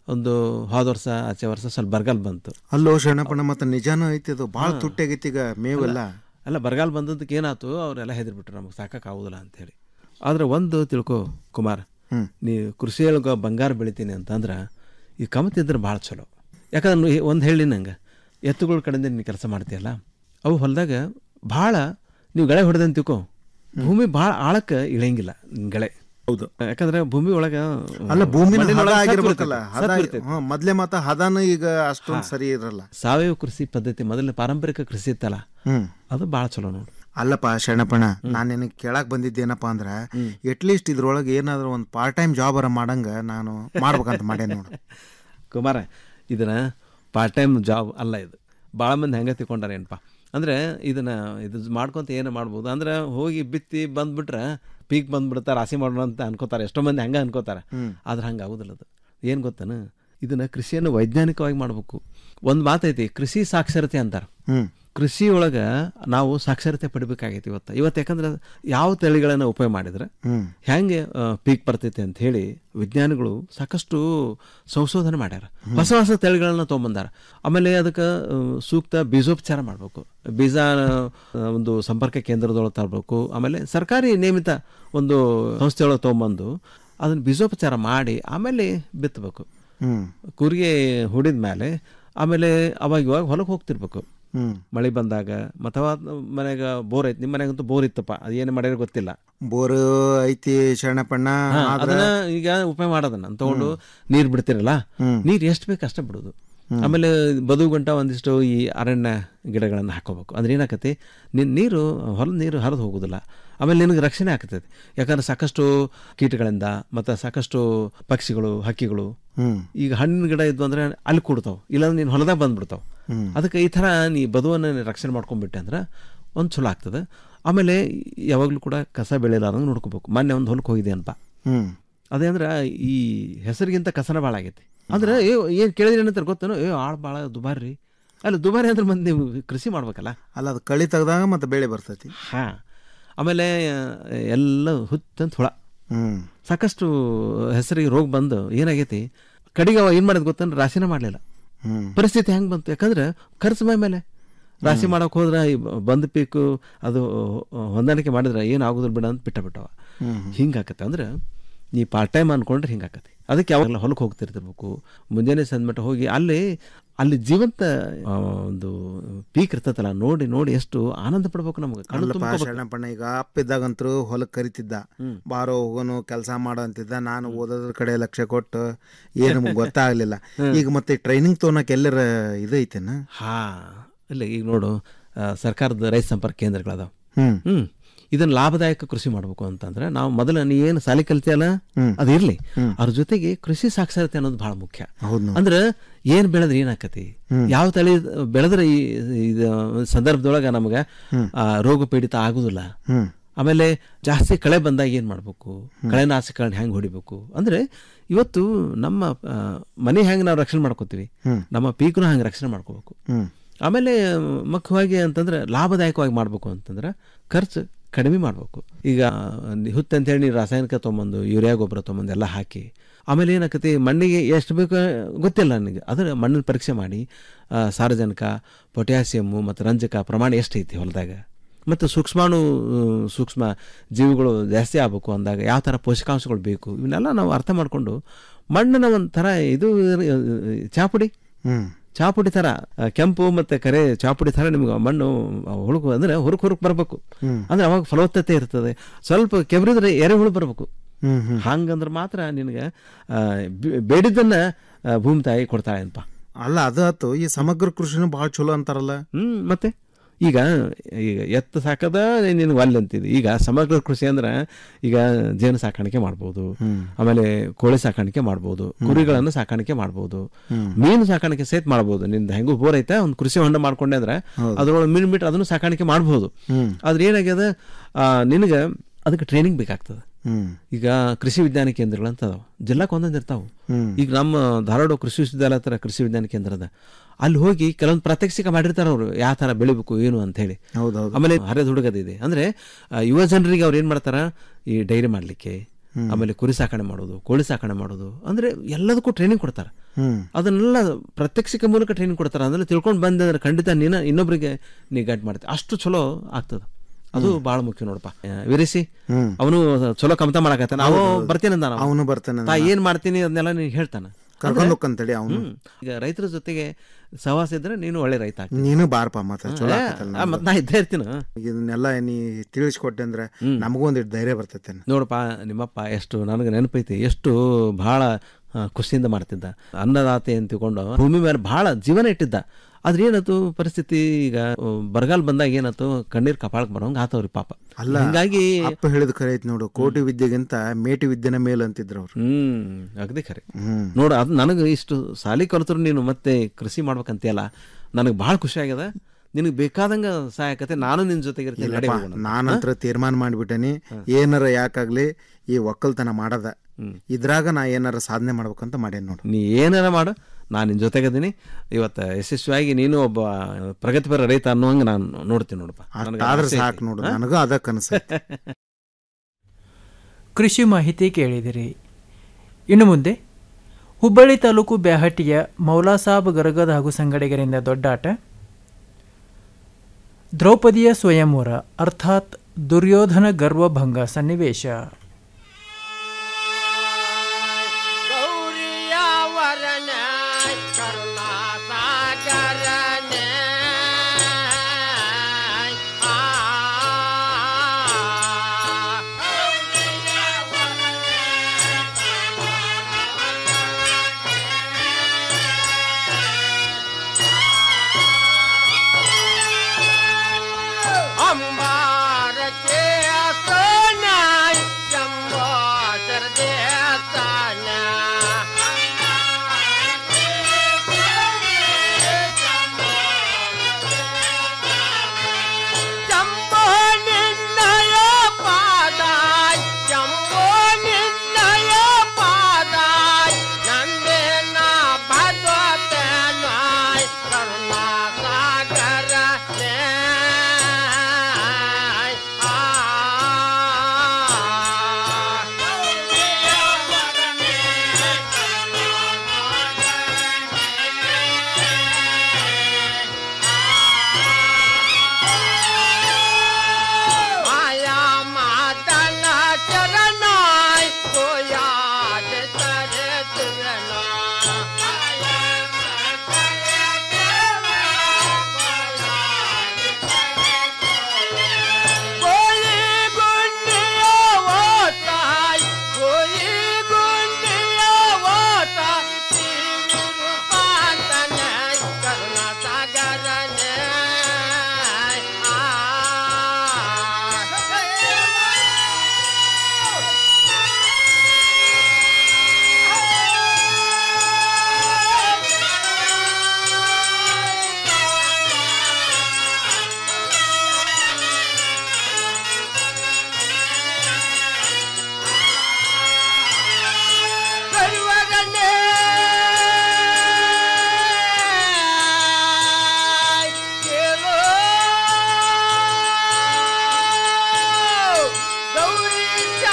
ಒಂದು ಹೋದ ವರ್ಷ ಆಚೆ ವರ್ಷ ಸ್ವಲ್ಪ ಬರಗಾಲ ಬಂತು ಅಲ್ಲೋ ಶರಣಪ್ಪಣ್ಣ ಮತ್ತೆ ನಿಜಾನೂ ಐತಿ ಅದು ಭಾಳ ಹಾ. ತುಟ್ಟಾಗೈತಿ ಈಗ ಮೇವೆಲ್ಲ ಅಲ್ಲ- ಅಲ್ಲ ಬರಗಾಲ ಬಂದದಕ್ಕೆ ಏನಾಯ್ತು ಅವರೆಲ್ಲ ಹೆದರ್ಬಿಟ್ರು ನಮಗೆ ಸಾಕಾಗುದಿಲ್ಲ ಅಂತೇಳಿ ಆದ್ರೆ ಒಂದು ತಿಳ್ಕೊ ಕುಮಾರ್ ಹ್ಮ್. ನೀ ಕೃಷಿಯೊಳಗೆ ಬಂಗಾರ ಬೆಳಿತೀನಿ ಅಂತಂದ್ರೆ ಈ ಕಮತಿದ್ರೆ ಭಾಳ ಚಲೋ ಯಾಕಂದ್ರೆ ಒಂದು ಹೇಳಿ ನಂಗೆ ಎತ್ತುಗಳ ಕಡೆಯಿಂದ ನೀನು ಕೆಲಸ ಮಾಡ್ತೀಯಲ್ಲ ಅವು ಹೊಲದಾಗ ಭಾಳ ನೀವು ಗಳೆ ಹೊಡೆದಂತ ತಿಳ್ಕೊ ಭೂಮಿ ಭಾಳ ಆಳಕ್ಕೆ ಇಳಿಯಂಗಿಲ್ಲ ನಿನ್ ಗಳೆ ಹೌದು ಯಾಕಂದ್ರೆ ಭೂಮಿ ಒಳಗ ಅಲ್ಲ ಭೂಮಿನ ಹದ ಮಣ್ಣಿನೊಳಗೆ ಸತ್ವ ಆಗಿರ್ಬೇಕಲ್ಲ ಇರ್ತೈತಿ, ಹದ ಸತ್ವ ಇರ್ತೈತಿ. ಹ್ಮ್, ಮೊದ್ಲೇ ಮಾತ ಹದಾನ ಈಗ ಅಷ್ಟೊಂದು ಸರಿ ಇರಲ್ಲ ಸಾವಯವ ಕೃಷಿ ಪದ್ಧತಿ ಮೊದಲ ಪಾರಂಪರಿಕ ಕೃಷಿ ಇತ್ತಲ್ಲ ಹ್ಮ್ ಅದು ಭಾಳ ಚಲೋ ನೋಡು ಅಲ್ಲಪ್ಪ ಶರಣಪ್ಪಣ್ಣ ನಾನು ನಿನಗೆ ಕೇಳಕ್ ಬಂದಿದ್ದೇನಪ್ಪ ಅಂದ್ರೆ ಅಟ್ಲೀಸ್ಟ್ ಇದ್ರೊಳಗೆ ಏನಾದ್ರು ಒಂದು ಪಾರ್ಟ್ ಟೈಮ್ ಜಾಬ್ ಅರ ಮಾಡಂಗ ನಾನು ಮಾಡ್ಬೇಕಂತ ಮಾಡೇ ನೋಡು ಕುಮಾರ ಇದನ್ನ ಪಾರ್ಟ್ ಟೈಮ್ ಜಾಬ್ ಅಲ್ಲ ಇದು ಭಾಳ ಮಂದಿ ಹೆಂಗೆ ತಿಳ್ಕೊಂಡಾರೆ ಏನಪ್ಪ ಅಂದರೆ ಇದನ್ನ ಇದು ಮಾಡ್ಕೊಂತ ಏನು ಮಾಡ್ಬೋದು ಅಂದ್ರೆ ಹೋಗಿ ಬಿತ್ತಿ ಬಂದ್ಬಿಟ್ರೆ ಪೀಕ್ ಬಂದ್ಬಿಡ್ತಾರೆ ರಾಶಿ ಮಾಡೋಣ ಅಂತ ಅನ್ಕೋತಾರೆ ಎಷ್ಟೋ ಮಂದಿ ಹಂಗೆ ಅನ್ಕೋತಾರೆ ಆದ್ರೆ ಹಂಗೆ ಆಗೋದಿಲ್ಲ ಅದು ಏನು ಗೊತ್ತಾನ ಇದನ್ನ ಕೃಷಿಯನ್ನು ವೈಜ್ಞಾನಿಕವಾಗಿ ಮಾಡಬೇಕು ಒಂದು ಮಾತೈತಿ ಕೃಷಿ ಸಾಕ್ಷರತೆ ಅಂತಾರೆ ಹ್ಮ್ ಕೃಷಿ ಒಳಗೆ ನಾವು ಸಾಕ್ಷರತೆ ಪಡಿಬೇಕಾಗೈತಿ ಇವತ್ತು ಇವತ್ತು ಯಾಕಂದ್ರೆ ಯಾವ ತಳಿಗಳನ್ನು ಉಪಯೋಗ ಮಾಡಿದ್ರೆ ಹ್ಮ್ ಹೆಂಗೆ ಪೀಕ್ ಬರ್ತೈತೆ ಅಂತ ಹೇಳಿ ವಿಜ್ಞಾನಿಗಳು ಸಾಕಷ್ಟು ಸಂಶೋಧನೆ ಮಾಡ್ಯಾರ ಹೊಸ ಹೊಸ ತಳಿಗಳನ್ನ ತೊಗೊಂಬಂದಾರ ಆಮೇಲೆ ಅದಕ್ಕೆ ಆ, ಸೂಕ್ತ ಬೀಜೋಪಚಾರ ಮಾಡಬೇಕು ಬೀಜ ಆ, ಒಂದು ಸಂಪರ್ಕ ಕೇಂದ್ರದೊಳಗೆ ತರಬೇಕು ಆಮೇಲೆ ಸರ್ಕಾರಿ ನೇಮಿತ ಒಂದು ಸಂಸ್ಥೆಯೊಳಗೆ ತೊಗೊಂಬಂದು ಅದನ್ನ ಬೀಜೋಪಚಾರ ಮಾಡಿ ಆಮೇಲೆ ಬಿತ್ತಬೇಕು ಹ್ಮ್ ಕೂರಿಗೆ ಹುಡಿದ ಮೇಲೆ ಆಮೇಲೆ ಅವಾಗ ಇವಾಗ ಹೊಲಕ್ಕೆ ಹೋಗ್ತಿರ್ಬೇಕು ಹ್ಮ್ ಮಳೆ ಬಂದಾಗ ಅಥವಾ ಮನೆಗೆ ಬೋರ್ ಐತಿ ನಿಮ್ಮ ಮನೆಗಂತೂ ಬೋರ್ ಇತ್ತಪ್ಪ ಅದು ಏನು ಮಾಡ್ಯಾರ ಗೊತ್ತಿಲ್ಲ ಬೋರ್ ಐತಿ ಶರಣಪ್ಪಣ್ಣ ಹಾ, ಆದ್ರೆ ಅದನ್ನ ಈಗ ಉಪಯೋಗ ಮಾಡೋದನ್ನ ತಗೊಂಡು ನೀರ್ ಬಿಡ್ತಿರಲ್ಲ ನೀರ್ ಎಷ್ಟು ಬೇಕು ಅಷ್ಟೇ ಬಿಡೋದು ಆಮೇಲೆ ಬದು ಗಂಟ ಒಂದಿಷ್ಟು ಈ ಅರಣ್ಯ ಗಿಡಗಳನ್ನು ಹಾಕೋಬೇಕು ಅಂದ್ರೆ ಏನಾಕತಿ ನಿನ್ನ ನೀರು ಹೊಲದ ನೀರು ಹರಿದು ಹೋಗೋದಿಲ್ಲ ಆಮೇಲೆ ನಿನಗೆ ರಕ್ಷಣೆ ಆಗ್ತೈತಿ ಯಾಕಂದ್ರೆ ಸಾಕಷ್ಟು ಕೀಟಗಳಿಂದ ಮತ್ತು ಸಾಕಷ್ಟು ಪಕ್ಷಿಗಳು ಹಕ್ಕಿಗಳು ಹ್ಮ್ ಈಗ ಹಣ್ಣಿನ ಗಿಡ ಇದ್ವು ಅಂದ್ರೆ ಅಲ್ಲಿ ಕೂಡ್ತಾವ ಇಲ್ಲಾಂದ್ರೆ ನೀನು ಹೊಲದಾಗ ಬಂದ್ಬಿಡ್ತಾವ ಹ್ಮ್. ಅದಕ್ಕೆ ಈ ಥರ ನೀ ಬದುವನ್ನು ನೀ ರಕ್ಷಣೆ ಮಾಡ್ಕೊಂಡ್ಬಿಟ್ಟೆ ಅಂದ್ರೆ ಒಂದು ಚಲೋ ಆಗ್ತದೆ ಆಮೇಲೆ ಯಾವಾಗಲೂ ಕೂಡ ಕಸ ಬೆಳೆಯಲಾರ್ದಂಗೆ ನೋಡ್ಕೋಬೇಕು ಮೊನ್ನೆ ಒಂದು ಹೊಲಕ್ಕೆ ಹೋಗಿದೆ ಅನ್ಪ ಹ್ಮ್ ಅದೇ ಅಂದ್ರೆ ಈ ಹೆಸರಿಗಿಂತ ಕಸನ ಭಾಳ ಆಗೈತಿ ಅಂದ್ರೆ ಏ ಏನು ಕೇಳಿದ್ರೆ ಏನಂತಾರೆ ಗೊತ್ತೇನೋ ಏ ಆಳು ಭಾಳ ದುಬಾರಿ ರೀ ಅಲ್ಲ ದುಬಾರಿ ಅಂದ್ರೆ ಮತ್ತೆ ನೀವು ಕೃಷಿ ಮಾಡ್ಬೇಕಲ್ಲ ಅಲ್ಲ ಅದು ಕಳಿ ತೆಗ್ದಾಗ ಮತ್ತೆ ಬೆಳೆ ಬರ್ತೈತಿ ಹಾ ಆಮೇಲೆ ಆ, ಎಲ್ಲ ಹುತ್ತಂತ ಹುಳ ಹ್ಮ್ ಸಾಕಷ್ಟು ಹೆಸರಿಗೆ ರೋಗ ಬಂದು ಏನಾಗೈತಿ ಕಡಿಗೆ ಅವ ಏನು ಮಾಡೋದು ಗೊತ್ತಂದ್ರೆ ರಾಶಿನ ಮಾಡಲಿಲ್ಲ ಹ್ಮ್ ಪರಿಸ್ಥಿತಿ ಹೆಂಗೆ ಬಂತು ಯಾಕಂದ್ರೆ ಖರ್ಚು ಮೈ ಮೇಲೆ ರಾಶಿ ಮಾಡೋಕೆ ಹೋದ್ರೆ ಈ ಬಂದ ಪೀಕು ಅದು ಹೊಂದಾಣಿಕೆ ಮಾಡಿದ್ರೆ ಏನು ಆಗೋದಿಲ್ಲ ಬಿಡ ಅಂತ ಬಿಟ್ಟ ಬಿಟ್ಟವ ಹ್ಮ್. ಹಿಂಗೆ ಆಕತ್ತೆ ಅಂದ್ರೆ ನೀ ಪಾರ್ಟ್ ಟೈಮ್ ಅನ್ಕೊಂಡ್ರೆ ಹಿಂಗೆ ಆಕತಿ ಅದಕ್ಕೆ ಯಾವಾಗಲ ಹೊಲಕ್ಕೆ ಹೋಗ್ತಿರ್ತಿರ್ಬೇಕು ಮುಂಜಾನೆ ಸಂದ್ಮಟ್ಟ ಹೋಗಿ ಅಲ್ಲಿ ಅಲ್ಲಿ ಜೀವಂತ ಆ, ಒಂದು ಪೀಕ್ ಇರ್ತೈತಲ್ಲ ನೋಡಿ ನೋಡಿ ಎಷ್ಟು ಆನಂದ ಪಡ್ಬೇಕು ನಮಗೆ ಕಣ್ಣು ಅಲ್ಲಪ್ಪ ತುಂಬ್ಕೊಬೇಕು. ಶರಣಪ್ಪಣ್ಣ ಈಗ ಅಪ್ಪ ಇದ್ದಾಗಂತರೂ ಹೊಲಕ್ಕೆ ಕರಿತಿದ್ದ ಬಾರೋ ಹೋಗೋನು ಕೆಲಸ ಮಾಡೋ ಅಂತಿದ್ದ ನಾನು ಓದೋದ್ರ ಕಡೆ ಲಕ್ಷ್ಯ ಕೊಟ್ಟು ಏನು ನಮ್ಗೆ ಗೊತ್ತಾಗ್ಲಿಲ್ಲ ಈಗ ಮತ್ತೆ ಟ್ರೈನಿಂಗ್ ತೊಗೊಳಕ್ ಎಲ್ಲರ ಇದು ಐತೆನ ಹಾ ಇಲ್ಲ ಈಗ ನೋಡು ಆ, ಸರ್ಕಾರದ ರೈತ ಸಂಪರ್ಕ ಕೇಂದ್ರಗಳದಾವ ಹ್ಮ್ ಹ್ಮ್ ಇದನ್ನ ಲಾಭದಾಯಕ ಕೃಷಿ ಮಾಡಬೇಕು ಅಂತಂದ್ರೆ ನಾವು ಮೊದಲ ನೀ ಏನು ಸಾಲಿ ಕಲ್ತಿಯಲ್ಲ ಹ್ಮ್. ಅದು ಇರ್ಲಿ ಹ್ಮ್. ಅದ್ರ ಜೊತೆಗೆ ಕೃಷಿ ಸಾಕ್ಷರತೆ ಅನ್ನೋದು ಬಹಳ ಮುಖ್ಯ ಹೌದು ನೋಡಿ. ಅಂದ್ರೆ ಏನ್ ಬೆಳೆದ್ರೆ ಏನಾಕತಿ ಹ್ಮ್. ಯಾವ ತಳಿ ಬೆಳೆದ್ರೆ ಈ ಇದು ಸಂದರ್ಭದೊಳಗ ನಮ್ಗೆ ಹ್ಮ್. ಆ, ರೋಗ ಪೀಡಿತ ಆಗುದಿಲ್ಲ ಹ್ಮ್ ಆಮೇಲೆ ಜಾಸ್ತಿ ಕಳೆ ಬಂದಾಗ ಏನು ಮಾಡಬೇಕು ಕಳೆನಾಶಕಗಳನ್ನ ಹೆಂಗೆ ಹೊಡಿಬೇಕು ಅಂದರೆ ಇವತ್ತು ನಮ್ಮ ಆ, ಮನೆ ಹೆಂಗೆ ನಾವು ರಕ್ಷಣೆ ಮಾಡ್ಕೋತೀವಿ ಹ್ಮ್. ನಮ್ಮ ಪೀಕ್ನು ಹಂಗೆ ರಕ್ಷಣೆ ಮಾಡ್ಕೋಬೇಕು ಹ್ಮ್ ಆಮೇಲೆ ಮುಖ್ಯವಾಗಿ ಅಂತಂದ್ರೆ ಲಾಭದಾಯಕವಾಗಿ ಮಾಡಬೇಕು ಅಂತಂದ್ರೆ ಖರ್ಚು ಕಡಿಮೆ ಮಾಡಬೇಕು ಈಗ ಹುತ್ತು ಅಂತೇಳಿ ನೀವು ರಾಸಾಯನಿಕ ತೊಗೊಂಬಂದು ಯೂರಿಯಾ ಗೊಬ್ಬರ ತೊಗೊಂಬಂದು ಎಲ್ಲ ಹಾಕಿ ಆಮೇಲೆ ಏನಾಕತಿ ಮಣ್ಣಿಗೆ ಎಷ್ಟು ಬೇಕು ಗೊತ್ತಿಲ್ಲ ನನಗೆ ಅದರ ಮಣ್ಣಿನ ಪರೀಕ್ಷೆ ಮಾಡಿ ಆ, ಸಾರಜನಕ ಪೊಟ್ಯಾಸಿಯಮ್ಮು ಮತ್ತು ರಂಜಕ ಪ್ರಮಾಣ ಎಷ್ಟೈತಿ ಹೊಲದಾಗ ಮತ್ತು ಸೂಕ್ಷ್ಮಾಣು ಆ, ಸೂಕ್ಷ್ಮ ಜೀವಿಗಳು ಜಾಸ್ತಿ ಆಗಬೇಕು ಅಂದಾಗ ಯಾವ ಥರ ಪೋಷಕಾಂಶಗಳು ಬೇಕು ಇವನ್ನೆಲ್ಲ ನಾವು ಅರ್ಥ ಮಾಡಿಕೊಂಡು ಮಣ್ಣಿನ ಒಂಥರ ಇದು ಆ, ಚಾಪುಡಿ ಹ್ಮ್ ಚಾಪುಡಿ ಥರ ಆ, ಕೆಂಪು ಮತ್ತು ಕರೆ ಚಾಪುಡಿ ಥರ ನಿಮ್ಗೆ ಮಣ್ಣು ಹುಡುಕು ಅಂದರೆ ಹುರುಕ್ ಹುರುಕ್ ಬರಬೇಕು ಹ್ಮ್. ಅಂದ್ರೆ ಅವಾಗ ಫಲವತ್ತತೆ ಇರ್ತದೆ ಸ್ವಲ್ಪ ಕೆಬ್ರಿದ್ರೆ ಎರೆಹುಳು ಬರಬೇಕು ಹ್ಮ್ ಹ್ಮ್ ಹಂಗಂದ್ರೆ ಮಾತ್ರ ನಿನಗೆ ಆ, ಬೆ- ಬೇಡಿದ್ದನ್ನ ಆ, ಭೂಮಿ ತಾಯಿ ಕೊಡ್ತಾಳೆ ಅನ್ಪ ಅಲ್ಲ ಅದು ಆತು ಈ ಸಮಗ್ರ ಕೃಷಿನೂ ಭಾಳ ಚಲೋ ಅಂತಾರಲ್ಲ ಹ್ಮ್ ಮತ್ತೆ ಈಗ ಈಗ ಎತ್ತು ಸಾಕದ ನಿನಗೆ ಒಲ್ಲೆ ಅಂತಿದೆ ಈಗ ಸಮಗ್ರ ಕೃಷಿ ಅಂದ್ರೆ ಈಗ ಜೇನು ಸಾಕಾಣಿಕೆ ಮಾಡ್ಬೋದು ಆಮೇಲೆ ಕೋಳಿ ಸಾಕಾಣಿಕೆ ಮಾಡ್ಬೋದು ಕುರಿಗಳನ್ನು ಸಾಕಾಣಿಕೆ ಮಾಡ್ಬೋದು ಮೀನು ಸಾಕಾಣಿಕೆ ಸಹಿತ ಮಾಡ್ಬೋದು ನಿಂದ ಹೆಂಗೂ ಬೋರ್ ಐತೆ ಒಂದು ಕೃಷಿ ಹೊಂಡ ಮಾಡ್ಕೊಂಡೆ ಅಂದ್ರೆ ಅದ್ರೊಳಗೆ ಮೀನು ಬಿಟ್ಟು ಅದನ್ನು ಸಾಕಾಣಿಕೆ ಮಾಡ್ಬೋದು ಹ್ಮ್. ಆದ್ರೆ ಏನಾಗ್ಯದ ಆ, ನಿನಗೆ ಅದಕ್ಕೆ ಟ್ರೈನಿಂಗ್ ಬೇಕಾಗ್ತದೆ ಹ್ಮ್ ಈಗ ಕೃಷಿ ವಿಜ್ಞಾನ ಕೇಂದ್ರಗಳು ಅಂತ ಅದಾವ ಜಿಲ್ಲಾಕ್ ಒಂದೊಂದು ಇರ್ತಾವ ಹ್ಮ್. ಈಗ ನಮ್ಮ ಧಾರವಾಡ ಕೃಷಿ ವಿಶ್ವವಿದ್ಯಾಲಯ ಹತ್ರ ಕೃಷಿ ವಿಜ್ಞಾನ ಕೇಂದ್ರ ಅದ ಅಲ್ಲಿ ಹೋಗಿ ಕೆಲವೊಂದು ಪ್ರಾತ್ಯಕ್ಷಿಕ ಮಾಡಿರ್ತಾರ ಅವರು ಯಾವ ತರ ಬೆಳಿಬೇಕು ಏನು ಅಂತ ಹೇಳಿ ಹೌದೌದು ಆಮೇಲೆ ಹರಿದ ಹುಡುಗದಿದೆ ಅಂದ್ರೆ ಆ, ಯುವ ಜನರಿಗೆ ಅವ್ರು ಏನ್ ಮಾಡ್ತಾರ ಈ ಡೈರಿ ಮಾಡ್ಲಿಕ್ಕೆ ಹ್ಮ್. ಆಮೇಲೆ ಕುರಿ ಸಾಕಣೆ ಮಾಡೋದು ಕೋಳಿ ಸಾಕಣೆ ಮಾಡೋದು ಅಂದ್ರೆ ಎಲ್ಲದಕ್ಕೂ ಟ್ರೈನಿಂಗ್ ಕೊಡ್ತಾರೆ ಹ್ಮ್. ಅದನ್ನೆಲ್ಲ ಪ್ರತ್ಯಕ್ಷಿಕ ಮೂಲಕ ಟ್ರೈನಿಂಗ್ ಕೊಡ್ತಾರೆ ಅದನ್ನ ತಿಳ್ಕೊಂಡು ಬಂದ್ರೆ ಖಂಡಿತ ನೀನು ಇನ್ನೊಬ್ರಿಗೆ ನೀ ಗೈಡ್ ಮಾಡ್ತೀವಿ ಅಷ್ಟು ಚಲೋ ಆಗ್ತದ ಅದು ಬಹಳ ಮುಖ್ಯ ನೋಡಪ್ಪ ಆ, ವೀರೇಸಿ ಹ್ಮ್. ಅವನು ಚಲೋ ಕಮತ ಮಾಡಕತ್ತಾನ ನಾವು ಹೌದು. ಬರ್ತೀನಿ ಅಂದ ಅವ್ನು ಬರ್ತಾನೆ ತಾ ಏನ್ ಮಾಡ್ತೀನಿ ಅದನ್ನೆಲ್ಲ ನೀನು ಹೇಳ್ತಾನೆ ಕರ್ಕೊಂಡ್ ಅಂದ್ರೆ- ಹೋಕ್ಕಂತೇಳಿ ಅವ್ನು. ಹ್ಮ್. ಈಗ ರೈತರ ಜೊತೆಗೆ ಸಹವಾಸ ಇದ್ರೆ ನೀನು ಒಳ್ಳೆ ರೈತ ಆಗ್ತಿ. ನೀನು ಬಾರಪ್ಪ ಮತ್ತ ಚಲೋ ಆ, ಆಕತ್ತಲ್ಲ ಆ, ಮತ್ತ್ ನಾ ಇದ್ದೇ ಇರ್ತೀನಿ ಇದನ್ನೆಲ್ಲ ನೀ ತಿಳಿಸ್ಕೊಟ್ಟೆ ಅಂದ್ರೆ ನಮಗೂ ಒಂದಿಟ್ಟು ಧೈರ್ಯ ಬರ್ತೈತೆ ನೋಡಪ್ಪ ನಿಮ್ಮಪ್ಪ ಎಷ್ಟು ನನಗೆ ನೆನಪೈತಿ ಎಷ್ಟು ಬಹಳ ಆ, ಖುಷಿಯಿಂದ ಮಾಡ್ತಿದ್ದ ಅನ್ನದಾತೆ ಅಂತ ತಿಳ್ಕೊಂಡು ಭೂಮಿ ಮೇಲೆ ಬಹಳ ಜೀವನ ಇಟ್ಟಿದ್ದ ಆದ್ರೆ ಏನಾಯ್ತು ಪರಿಸ್ಥಿತಿ ಈಗ ಆ, ಬರಗಾಲ ಬಂದಾಗ ಏನಾಯ್ತು ಕಣ್ಣೀರ್ ಕಪಾಳಕ್ಕೆ ಬರೋಂಗ ಆತವ್ರಿ ಪಾಪ ಅಲ್ಲ ಹಿಂಗಾಗಿ ಅಪ್ಪ ಹೇಳಿದ ಖರೆ ಐತಿ ನೋಡು ಕೋಟಿ ವಿದ್ಯೆಗಿಂತ ಮೇಟಿ ವಿದ್ಯೆನ ಮೇಲ್ ಅಂತಿದ್ರು ಅವ್ರು ಹ್ಮ್ ಅಗದಿ ಖರೆ ಹ್ಮ್. ನೋಡು ಅದು ನನಗೆ ಇಷ್ಟು ಸಾಲಿ ಕಲಿತರು ನೀನು ಮತ್ತೆ ಕೃಷಿ ಮಾಡ್ಬೇಕಂತೀಯಲ್ಲ ನನಗೆ ಬಹಳ ಖುಷಿ ಆಗ್ಯದ ನಿನಗೆ ಬೇಕಾದಂಗ ಸಹಾಯಕತೆ ನಾನು ನಿನ್ನ ಜೊತೆಗೆ ಇರ್ತೀನಿ ನಡಿ ಇಲ್ಲಪ್ಪ, ಹೋಗೋಣ. ನಾನಂತ್ರ ತೀರ್ಮಾನ ಮಾಡ್ಬಿಟ್ಟೇನಿ ಏನಾರ ಯಾಕಾಗ್ಲಿ ಈ ಒಕ್ಕಲ್ತನ ಮಾಡದ ಇದ್ರಾಗ ನಾ ಏನಾರ ಸಾಧನೆ ಮಾಡ್ಬೇಕಂತ ಮಾಡೇನಿ ನೋಡು ನೀ ಏನಾರ ಮಾಡು ನಾನು ನಿನ್ನ ಜೊತೆಗದೀನಿ ಇವತ್ತು ಯಶಸ್ವಿಯಾಗಿ ನೀನು ಒಬ್ಬ ಪ್ರಗತಿಪರ ರೈತ ಅನ್ನುವಂಗೆ ನಾನು ನೋಡ್ತೀನಿ ನೋಡಪ್ಪ ನನಗೆ ಆದ್ರೆ ಆಸೆ ಐತಿ. ಸಾಕು ನೋಡು ಹಾ? ನನಗೂ ಅದ ಕನಸು ಕೃಷಿ ಮಾಹಿತಿ ಕೇಳಿದಿರಿ ಇನ್ನು ಮುಂದೆ ಹುಬ್ಬಳ್ಳಿ ತಾಲೂಕು ಬ್ಯಾಹಟ್ಟಿಯ ಮೌಲಾಸಾಬ್ ಗರಗದ ಹಾಗೂ ಸಂಗಡಿಗರಿಂದ ದೊಡ್ಡಾಟ ದ್ರೌಪದಿಯ ಸ್ವಯಂವರ ಅರ್ಥಾತ್ ದುರ್ಯೋಧನ ಗರ್ವಭಂಗ ಸನ್ನಿವೇಶ ವರನ ಕರುಣಾ ಸಾಗರನ ಅಂಬಾರ ಕೇತನಾಯ ಜಂಬೋ ಸರ್ದೇತನ ಜಂಬೋ ನಿನ್ನಯ ಪಾದಾಯ ಜಂಬೋ ನಿನ್ನಯ ಪಾದಾಯ ನಂದೇನ ಭದ್ವತನಾಯ ಕರುಣಾ ಸಾಗರ ಮಾಯಾ ಮಾತನ ಚರಣಾಯ ಗೋಯಾದ ತರತುರನ ಗೋಯಿ ಗುಂಡಿಯ ಓತಾಯ ಗೋಯಿ ಗುಂಡಿಯ ಓತಾಯ ರೂಪಾಂತನ ಕರುಣಾ ಸಾಗರನ ಕರುವಗನೆ ಕೇಳೋ ಗೌರಿ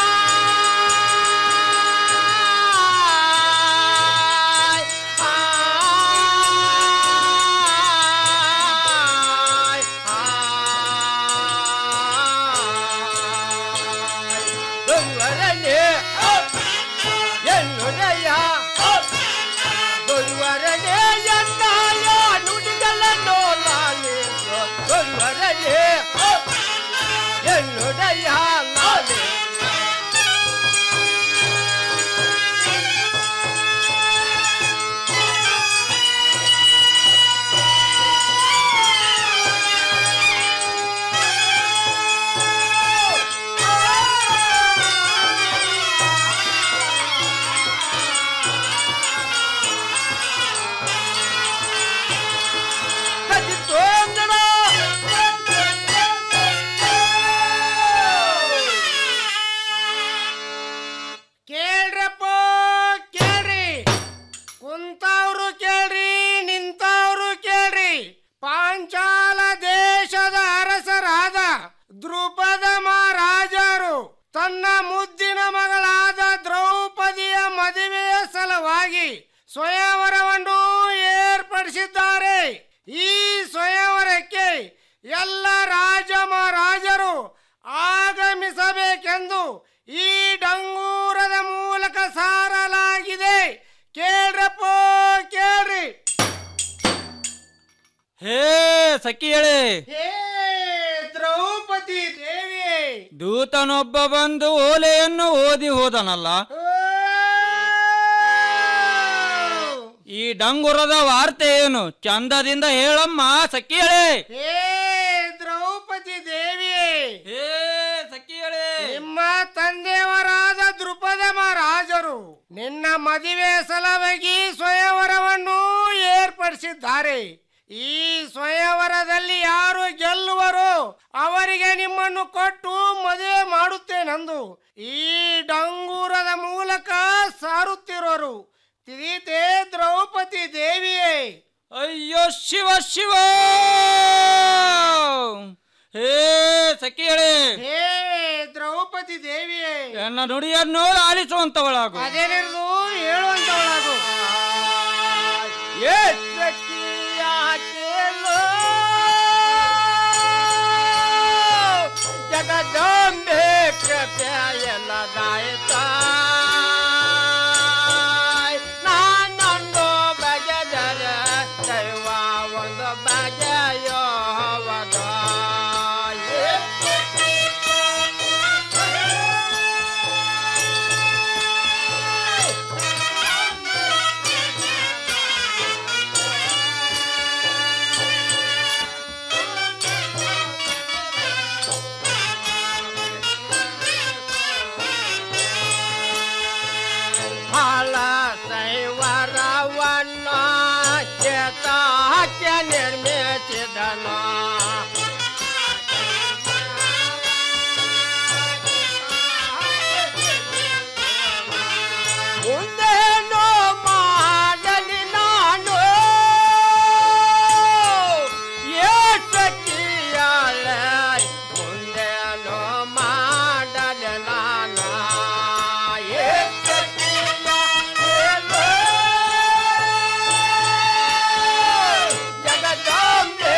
ಗೌರನೆ ಎನ್ನುದಯ ಗುರುವರನೆ ಎನ್ನಾಯ ನುಡಿಗಳನ್ನು ಲಾಲಿಸು ಗುರುವರನೆ ಎನ್ನುದಯ ಲಾಲಿ ಕದಿತೋಂದನ ಸ್ವಯಂವರವನ್ನು ಏರ್ಪಡಿಸಿದ್ದಾರೆ ಈ ಸ್ವಯಂವರಕ್ಕೆ ಎಲ್ಲ ರಾಜ ಮಹಾರಾಜರು ಆಗಮಿಸಬೇಕೆಂದು ಈ ಡಂಗೂರದ ಮೂಲಕ ಸಾರಲಾಗಿದೆ ಕೇಳ್ರಪ್ಪ ಕೇಳ್ರಿ ಹೇ ಸಖಿ ಹೇಳಿ ಹೇ ದ್ರೌಪದಿ ದೇವಿ ದೂತನೊಬ್ಬ ಬಂದು ಓಲೆಯನ್ನು ಓದಿ ಹೋದನಲ್ಲ ಈ ಡಂಗುರದ ವಾರ್ತೆ ಏನು ಚಂದದಿಂದ ಹೇಳಮ್ಮ ಸಖಿ ಹೇಳಿ ಹೇ ದ್ರೌಪದಿ ದೇವಿ ಹೇ ಸಖಿ ಹೇಳಿ ನಿಮ್ಮ ತಂದೆಯವರಾದ ದೃಪದ ಮಹಾರಾಜರು ನಿನ್ನ ಮದುವೆ ಸಲುವಾಗಿ ಸ್ವಯಂವರವನ್ನು ಏರ್ಪಡಿಸಿದ್ದಾರೆ ಈ ಸ್ವಯಂವರದಲ್ಲಿ ಯಾರು ಗೆಲ್ಲುವರೋ ಅವರಿಗೆ ನಿಮ್ಮನ್ನು ಕೊಟ್ಟು ಮದುವೆ ಮಾಡುತ್ತೇನೆಂದು ಈ ಡಂಗೂರದ ಮೂಲಕ ಸಾರುತ್ತಿರೋರು ತಿಳಿತೆ ದ್ರೌಪದಿ ದೇವಿಯೇ ಅಯ್ಯೋ ಶಿವ ಶಿವ ಹೇ ಸಖಿ ಹೇಳಿ ಹೇ ದ್ರೌಪದಿ ದೇವಿಯೇ ನನ್ನ ನುಡಿಯನ್ನು ಆಲಿಸುವಂತವಳಾಗು ಅದೇನಿರುವುದು ಹೇಳುವಂತವಳಾಗು ಏ ಸಖಿಯ ಕೇಳು ಜಗದಂಬೆ ಕೃಪೆಯಲ್ಲದಾಯ್ತ ನಾನೊಂದು ಬಗೆದರ ದೈವ ಒಂದು ಬಗೆಯೋವದ ಹಾಲ ಸೈವರವನ್ನ ಚೇತ ಹತ್ಯ ನಿರ್ಮಿಸಿದನ ಮುಂದೇನು ಮಾಡಲಿ ನಾನು ಏಸಕ್ಕಿಯಾಳ ಮುಂದೇನು ಮಾಡಲಿ ನಾನು ಜಗದಾಂಬೆ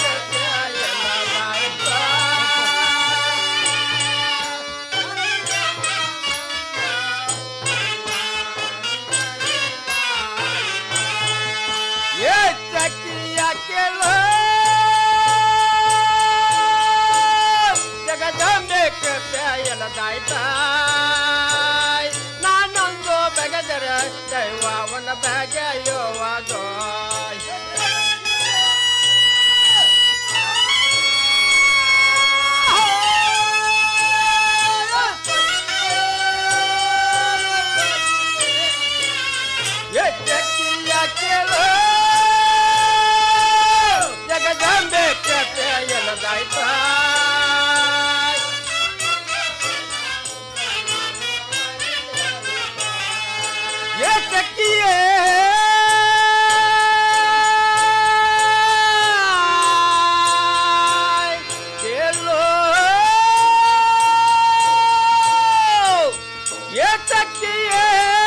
ಏ ಸಖಿಯ ಕೇಳು ಜಗದಂಬೆ ಕೃಪೆಯಲ್ಲದಾಯ್ತ ನಾನೊಂದು ಬೆಗದರ ದೈವವನ ಬಗೆಯುವುದು ಏ ಸಖಿಯ ಕೇಳು ಜಗದಂಬೆ ಕೃಪೆಯಲ್ಲದಾಯ್ತ ಏ ಸಖಿಯೇ ಕೇಳು ಏ ಸಖಿಯೇ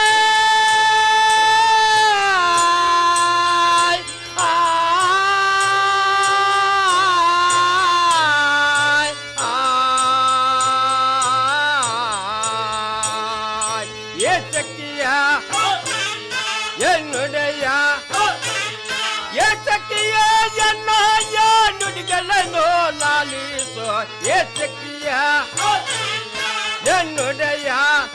ಎಸಕ್ಕಿಯ ಎನ್ನುಡೆಯ ಎಸಕ್ಕಿಯ ಎನ್ನ ನುಡಿಗಳನ್ನು ಲಾಲಿಸು ಎಸಕ್ಕಿಯ ಎನ್ನುಡೆಯ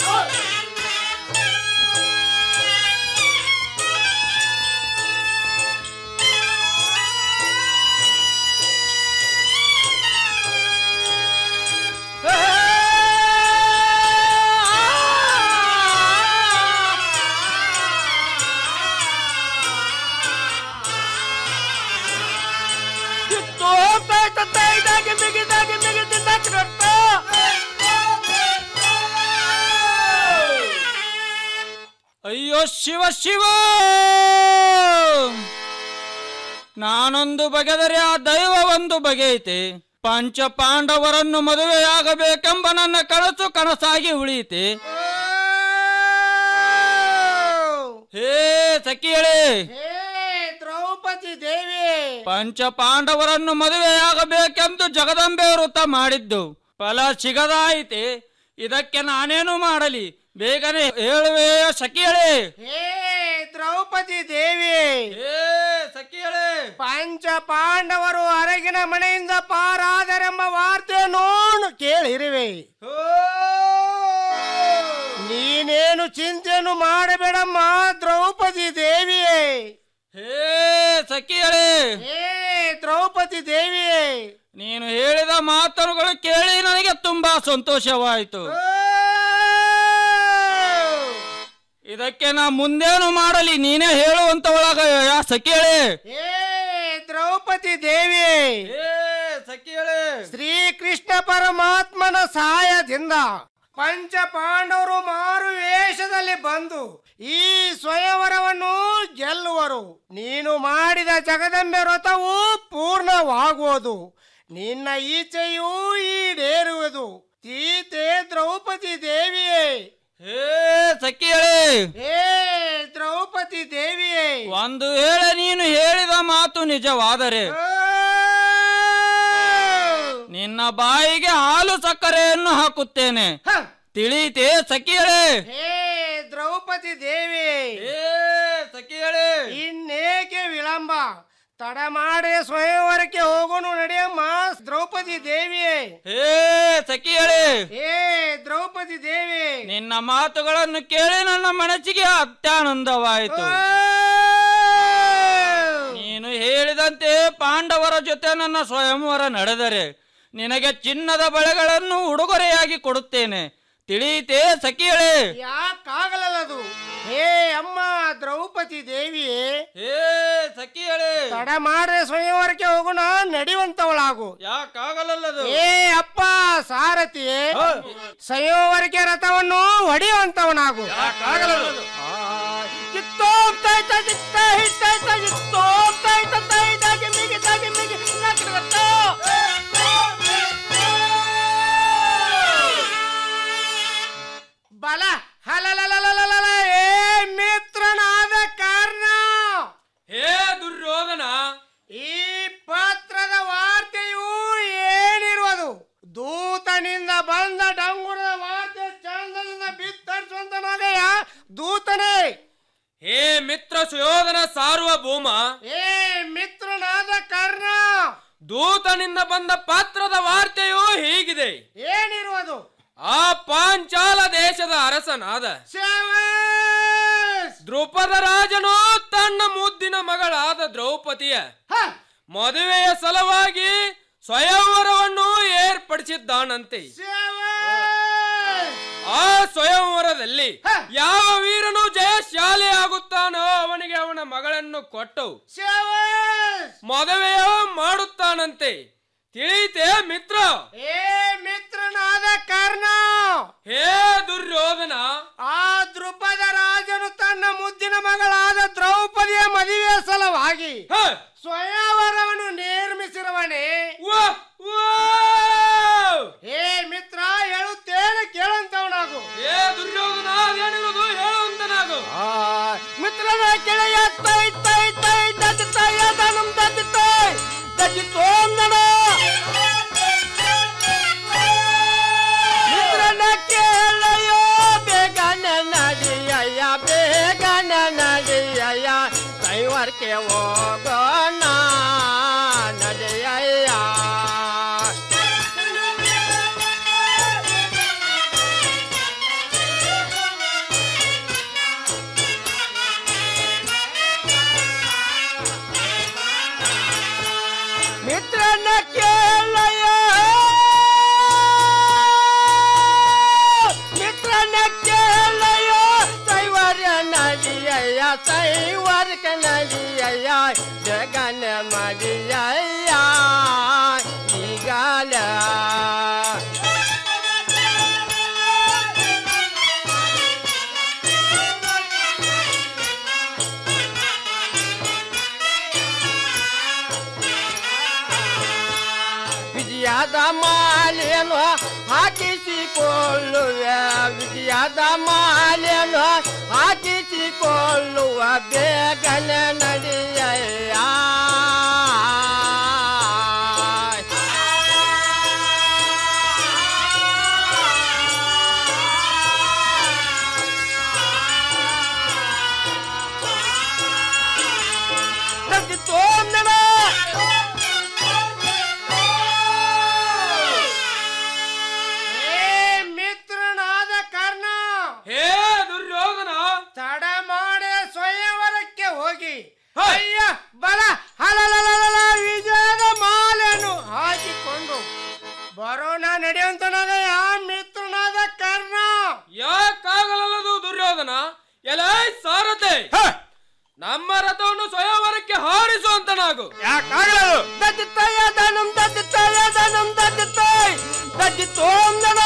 ಅಯ್ಯೋ ಶಿವ ಶಿವ ನಾನೊಂದು ಬಗೆದರೆ ಆ ದೈವ ಒಂದು ಬಗೆಯಿತೆ ಪಂಚ ಪಾಂಡವರನ್ನು ಮದುವೆಯಾಗಬೇಕೆಂಬ ನನ್ನ ಕನಸು ಕನಸಾಗಿ ಉಳಿಯಿತೆ ಹೇ ಸಖಿಯಳೇ ದ್ರೌಪದಿ ದೇವಿ ಪಂಚ ಪಾಂಡವರನ್ನು ಮದುವೆಯಾಗಬೇಕೆಂದು ಜಗದಂಬೆ ವೃತ ಮಾಡಿದ್ದು ಫಲ ಸಿಗದಾಯಿತೆ ಇದಕ್ಕೆ ನಾನೇನು ಮಾಡಲಿ ಬೇಗನೆ ಹೇಳುವೆ ಸಖಿಯಳೇ ಹೇ ದ್ರೌಪದಿ ದೇವಿ ಹೇ ಸಖಿಯಳೇ ಪಂಚ ಪಾಂಡವರು ಅರಗಿನ ಮನೆಯಿಂದ ಪಾರಾದರೆಂಬ ವಾರ್ತೆಯನ್ನು ಕೇಳಿರುವೆ ನೀನೇನು ಚಿಂತೆಯನ್ನು ಮಾಡಬೇಡಮ್ಮ ದ್ರೌಪದಿ ದೇವಿಯೇ ಹೇ ಸಖಿಯಳೇ ಹೇ ದ್ರೌಪದಿ ದೇವಿಯೇ ನೀನು ಹೇಳಿದ ಮಾತುಗಳು ಕೇಳಿ ನನಗೆ ತುಂಬಾ ಸಂತೋಷವಾಯಿತು ಇದಕ್ಕೆ ನಾ ಮುಂದೇನು ಮಾಡಲಿ ನೀನೇ ಹೇಳುವಂತವಳಾಗ ಯಾ ಸಖಿಯಳೇ ಹೇ ದ್ರೌಪದಿ ದೇವಿ ಸಖಿಯಳೇ ಶ್ರೀಕೃಷ್ಣ ಪರಮಾತ್ಮನ ಸಹಾಯದಿಂದ ಪಂಚ ಪಾಂಡವರು ಮಾರು ವೇಷದಲ್ಲಿ ಬಂದು ಈ ಸ್ವಯಂವರವನ್ನು ಗೆಲ್ಲುವರು ನೀನು ಮಾಡಿದ ಜಗದಂಬೆ ವ್ರತವು ಪೂರ್ಣವಾಗುವುದು ನಿನ್ನ ಈಚೆಯೂ ಈಡೇರುವುದು ಸೀತೆ ದ್ರೌಪದಿ ದೇವಿಯೇ ಹೇ ಸಖಿಯಳೇ ಹೇ ದ್ರೌಪದಿ ದೇವಿಯೇ ಒಂದು ವೇಳೆ ನೀನು ಹೇಳಿದ ಮಾತು ನಿಜವಾದರೆ ನಿನ್ನ ಬಾಯಿಗೆ ಹಾಲು ಸಕ್ಕರೆಯನ್ನು ಹಾಕುತ್ತೇನೆ ತಿಳಿಯಿತೆ ಸಖಿಯಳೇ ಹೇ ದ್ರೌಪದಿ ದೇವಿ ಸಖಿಯಳೇ ಇನ್ನೇಕೆ ವಿಳಂಬ ತಡ ಮಾಡಿ ಸ್ವಯಂವರಕ್ಕೆ ಹೋಗೋನು ನಡೆಯಮ್ಮ ದ್ರೌಪದಿ ದೇವಿಯೇ ಹೇ ಸಖಿಯಳೇ ಹೇ ದ್ರೌಪದಿ ದೇವಿ ನಿನ್ನ ಮಾತುಗಳನ್ನು ಕೇಳಿ ನನ್ನ ಮನಸ್ಸಿಗೆ ಅತ್ಯಾನಂದವಾಯಿತು ನೀನು ಹೇಳಿದಂತೆ ಪಾಂಡವರ ಜೊತೆ ನನ್ನ ಸ್ವಯಂವರ ನಡೆದರೆ ನಿನಗೆ ಚಿನ್ನದ ಬಳೆಗಳನ್ನು ಉಡುಗೊರೆಯಾಗಿ ಕೊಡುತ್ತೇನೆ ತಿಳಿಯಿತೆ ಸಖಿಯಳೇ ಯಾಕಾಗಲದು ಹೇ ಅಮ್ಮ ದ್ರೌಪದಿ ದೇವಿಯೇ ಹೇ ಸಖಿಯಳೇ ತಡ ಮಾಡ್ರೆ ಸ್ವಯಂವರಕ್ಕೆ ಹೋಗೋಣ ನಡೆಯುವಂತವಳಾಗು ಯಾಕಾಗಲಲ್ಲದು ಏ ಅಪ್ಪ ಸಾರಥಿಯೇ ಸ್ವಯಂವರಕ್ಕೆ ರಥವನ್ನು ಹೊಡೆಯುವಂತವನಾಗು ಯಾಕಾಗಲಲ್ಲದು ಚಿತ್ತೋಂ ತೈತ ಚಿತ್ತ ಹಿತ್ತೈತ ಚಿತ್ತೋಂ ತೈತ ತೈತ ಗಿಮಿಗಿ ತಗಿಮಿಗಿ ನಕ್ರಗತ್ತೋ. ಬಲ ಹಲಲಲಲಲಲ ಏ ಮಿತ್ರನಾದ ಕಾರಣ ಹೇ ದುರ್ಯೋಧನ ಈ ಪತ್ರದ ವಾರ್ತೆಯು ಏನಿರುವುದು ದೂತನಿಂದ ಬಂದ ಡಂಗುರದ ವಾರ್ತೆ ಚಂದದಿಂದ ಬಿತ್ತರಿಸುವಂತನಾಗಯ್ಯ ದೂತನೇ ಹೇ ಮಿತ್ರ ಸುಯೋಧನ ಸಾರ್ವಭೌಮ ಏ ಮಿತ್ರನಾದ ಕರ್ಣ ದೂತನಿಂದ ಬಂದ ಪಾತ್ರದ ವಾರ್ತೆಯು ಹೀಗಿದೆ ಏನಿರುವುದು ಆ ಪಾಂಚಾಲ ದೇಶದ ಅರಸನಾದ ದ್ರುಪದ ರಾಜನು ತನ್ನ ಮುದ್ದಿನ ಮಗಳಾದ ದ್ರೌಪದಿಯ ಮದುವೆಯ ಸಲುವಾಗಿ ಸ್ವಯಂವರವನ್ನು ಏರ್ಪಡಿಸಿದ್ದಾನಂತೆ ಆ ಸ್ವಯಂವರದಲ್ಲಿ ಯಾವ ವೀರನು ಜಯಶಾಲಿ ಆಗುತ್ತಾನೋ ಅವನಿಗೆ ಅವನ ಮಗಳನ್ನು ಕೊಟ್ಟು ಮದುವೆಯ ಮಾಡುತ್ತಾನಂತೆ ತಿಳಿಯಿತೆ ಮಿತ್ರ ಏ ಮಿತ್ರನಾದ ಕರ್ಣ ಹೇ ದುರ್ಯೋಧನ ಆ ದೃಪದ ರಾಜನು ತನ್ನ ಮುದ್ದಿನ ಮಗಳಾದ ದ್ರೌಪದಿಯ ಮದುವೆಯ ಸಲುವಾಗಿ ಸ್ವಯಂವರವನ್ನು ನಿರ್ಮಿಸಿರುವನೇ ಏ ಮಿತ್ರ ಹೇಳುತ್ತೇನೆ ಕೇಳುವಂತವನಾಗು ಏ ದುರ್ಯೋಧನ ಅದೇನಿರೋದು ಹೇಳುವಂತನಾಗು ಮಿತ್ರನ ಕೆಳೆಯ ತೈ ತೈ ತೈ ದಜ ತೈ ದನಂ ದಜ ತೈ ದಜ ತೋಂದನ ಮಿತ್ರನ ಕೇಳೆಯೋ ಬೇಗನ ನಡಿಯಯ್ಯ ಬೇಗನ ನಡಿಯಯ್ಯ ಕೈವರ್ಕೆ ಹೋಗೋಣ ನಡೆಯಯ್ಯ ಮಿತ್ರನ ಕೇಳಯ್ಯ ಮಿತ್ರನ ಕೇಳಯ್ಯ ಸೈವರ್ಯ ನಡಿಯಯ್ಯ ಸೈವರ್ಕ ನಡಿಯಯ್ಯ ಜಗನ ಮಡಿಯಯ್ಯ ಈಗಾಲ ವಿಜಯ ವಿಜಯದ ಮಾಲೆಯನ್ನು ಹಾಕಿಸಿಕೊಳ್ಳುವೆ ವಿಜಯದ ಮಾಲೆಯನ್ನು ಹಾಕಿಸಿಕೊಳ್ಳುವ ಬೇಗನೆ ನಡೆಯ ಮಿತ್ರನಾದ ಕರ್ಣ ಹೇ ದುರ್ಯೋಧನ ತಡ ಮಾಡೆ ಸ್ವಯಂವರಕ್ಕೆ ಹೋಗಿ ಅಯ್ಯ ಬಲ ಹಲಲಲಲ ವಿಜಯದ ಮಾಲೆಯನ್ನು ಹಾಕಿಕೊಂಡು ಬರೋಣ ನಡೆಯುವಂತನಾದ ಯಾ ಮಿತ್ರನಾದ ಕರ್ಣ ಯಾಕಾಗಲಲ್ಲದು ದುರ್ಯೋಧನ ಎಲ ಸಾರಥೆ ನಮ್ಮ ರಥವನ್ನು ಸ್ವಯಂವರಕ್ಕೆ ಹಾರಿಸುವಂತನಾಗು ಯಾಕಾಗಲದು ದತ್ತಿತ್ತಯ್ಯ ದಾನಂ ದತ್ತಿತ್ತಯ್ಯ ದಾನಂ ದತ್ತಿತ್ತಯ್ ದತ್ತಿತ್ತೋಂ ನಮ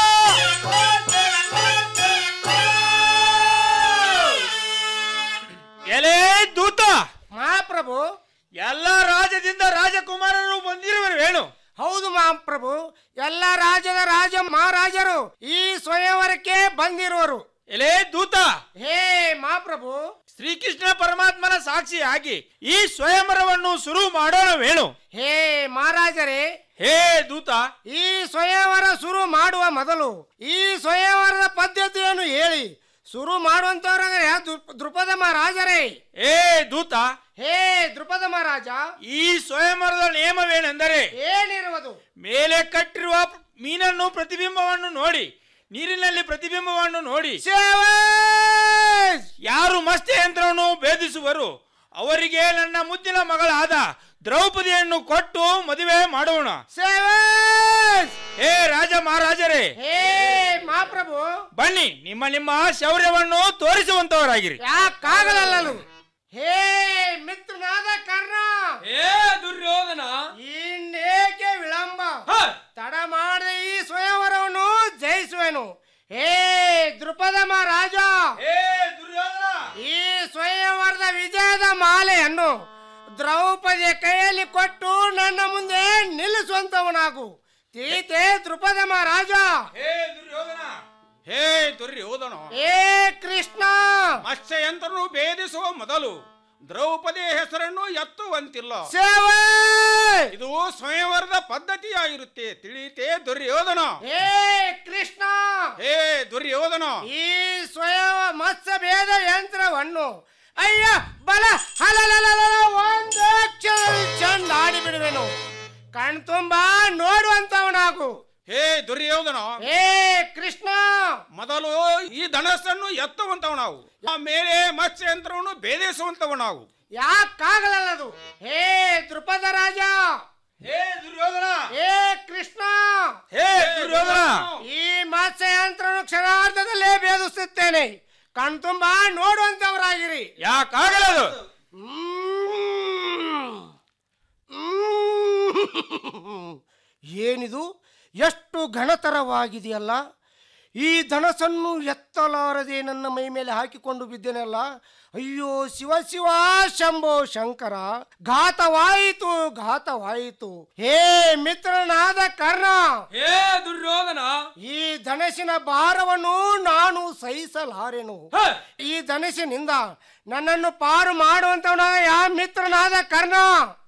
ಎಲೆ ದೂತ ಮಹಾಪ್ರಭು ಎಲ್ಲ ರಾಜ್ಯದಿಂದ ರಾಜಕುಮಾರರು ಬಂದಿರುವರು ವೇಣು ಹೌದು ಮಹಾಪ್ರಭು ಎಲ್ಲ ರಾಜ್ಯದ ರಾಜ ಮಹಾರಾಜರು ಈ ಸ್ವಯಂವರಕ್ಕೆ ಬಂದಿರುವರು ಎಲೆ ದೂತ ಹೇ ಮಹಾಪ್ರಭು ಶ್ರೀಕೃಷ್ಣ ಪರಮಾತ್ಮನ ಸಾಕ್ಷಿಯಾಗಿ ಈ ಸ್ವಯಂವರವನ್ನು ಶುರು ಮಾಡೋಣ ವೇಣು ಹೇ ಮಹಾರಾಜರೇ ಹೇ ದೂತ ಈ ಸ್ವಯಂವರ ಶುರು ಮಾಡುವ ಮೊದಲು ಈ ಸ್ವಯಂವರದ ಪದ್ಧತಿಯನ್ನು ಹೇಳಿ ಶುರು ಮಾಡುವಂತವ್ರ ದೃಪದ ಮಹಾರಾಜರೇ ಏ ದೂತ ಹೇ ದೃಪದ ಮಹಾರಾಜ ಈ ಸ್ವಯಂವರದ ನಿಯಮವೇನೆಂದರೆ ಏನಿರುವುದು ಮೇಲೆ ಕಟ್ಟಿರುವ ಮೀನನ್ನು ಪ್ರತಿಬಿಂಬವನ್ನು ನೋಡಿ ನೀರಿನಲ್ಲಿ ಪ್ರತಿಬಿಂಬವನ್ನು ನೋಡಿ ಯಾರು ಮಸ್ತ ಯಂತ್ರವನ್ನು ಭೇದಿಸುವರು ಅವರಿಗೆ ನನ್ನ ಮುದ್ದಿನ ಮಗಳಾದ ದ್ರೌಪದಿಯನ್ನು ಕೊಟ್ಟು ಮದುವೆ ಮಾಡೋಣ ಹೇ ರಾಜ ಮಹಾರಾಜರೇ ಹೇ ಮಹಾಪ್ರಭು ಬನ್ನಿ ನಿಮ್ಮ ನಿಮ್ಮ ಶೌರ್ಯವನ್ನು ತೋರಿಸುವಂತವರಾಗಿರಿ ಯಾಕಾಗಲಲ್ಲದು ಹೇ ಮಿತ್ರನಾದ ಕರ್ಣ ಹೇ ದುರ್ಯೋಧನ ಇನ್ನೇಕೆ ವಿಳಂಬ ತಡ ಮಾಡದೆ ಈ ಸ್ವಯಂವರವನ್ನು ಜಯಿಸುವೆನು ಹೇ ದೃಪದ ಮಹಾರಾಜ ಈ ಸ್ವಯಂವರದ ವಿಜಯದ ಮಾಲೆಯನ್ನು ದ್ರೌಪದಿಯ ಕೈಯಲ್ಲಿ ಕೊಟ್ಟು ನನ್ನ ಮುಂದೆ ನಿಲ್ಲಿಸುವಂತವನಾಗು ತೀತೆ ದೃಪದ ಮಹಾರಾಜ ಹೇ ದುರ್ಯೋಧನ ಹೇ ಕೃಷ್ಣ ಮತ್ಸ್ಯಯಂತ್ರನು ಭೇದಿಸುವ ಮೊದಲು ದ್ರೌಪದಿ ಹೆಸರನ್ನು ಎತ್ತುವಂತಿಲ್ಲ ಇದು ಸ್ವಯಂವರದ ಪದ್ಧತಿಯಾಗಿರುತ್ತೆ ತಿಳಿತೇ ದುರ್ಯೋಧನ ಹೇ ಕೃಷ್ಣ ಹೇ ದುರ್ಯೋಧನ ಈ ಸ್ವಯಂ ಮತ್ಸ್ಯ ಭೇದ ಯಂತ್ರವನ್ನು ಅಯ್ಯ ಬಲ ಹಲಲಲಲ ಒಂದು ಕ್ಷಣದಲ್ಲಿ ಚಂದ ಆಡಿ ಬಿಡುವೆನು ಕಣ್ತುಂಬ ನೋಡುವಂತವನಾಗು ಹೇ ದುರ್ಯೋಧನ ಹೇ ಕೃಷ್ಣ ಮೊದಲು ಈ ಧನಸ್ಸನ್ನು ಎತ್ತುವಂತವ ನಾವು ಆಮೇಲೆ ಮತ್ಸ್ಯಯಂತ್ರವನ್ನು ಭೇದಿಸುವಂತವ ನಾವು ಯಾಕಾಗಲಲ್ಲದು ಹೇ ದೃಪದ ರಾಜ ಹೇ ದುರ್ಯೋಧನ ಹೇ ಕೃಷ್ಣ ಹೇ ದುರ್ಯೋಧನ ಈ ಮತ್ಸ್ಯಯಂತ್ರನು ಕ್ಷಣಾರ್ಧದಲ್ಲೇ ಭೇದಿಸುತ್ತೇನೆ ಕಣ್ತುಂಬ ನೋಡುವಂತವರಾಗಿರಿ ಯಾಕಾಗಲದು ಏನಿದು ಎಷ್ಟು ಘನತರವಾಗಿದೆಯಲ್ಲ ಈ ಧನಸನ್ನು ಎತ್ತಲಾರದೆ ನನ್ನ ಮೈ ಮೇಲೆ ಹಾಕಿಕೊಂಡು ಬಿದ್ದೇನಲ್ಲ ಅಯ್ಯೋ ಶಿವ ಶಿವ ಶಂಭೋ ಶಂಕರ ಘಾತವಾಯಿತು ಘಾತವಾಯಿತು ಹೇ ಮಿತ್ರನಾದ ಕರ್ಣ ಹೇ ದುರ್ಯೋಧನ ಈ ಧನಸಿನ ಭಾರವನ್ನು ನಾನು ಸಹಿಸಲಾರೆನು ಈ ಧನಸಿನಿಂದ ನನ್ನನ್ನು ಪಾರು ಮಾಡುವಂತವನ ಯಾ ಮಿತ್ರನಾದ ಕರ್ಣ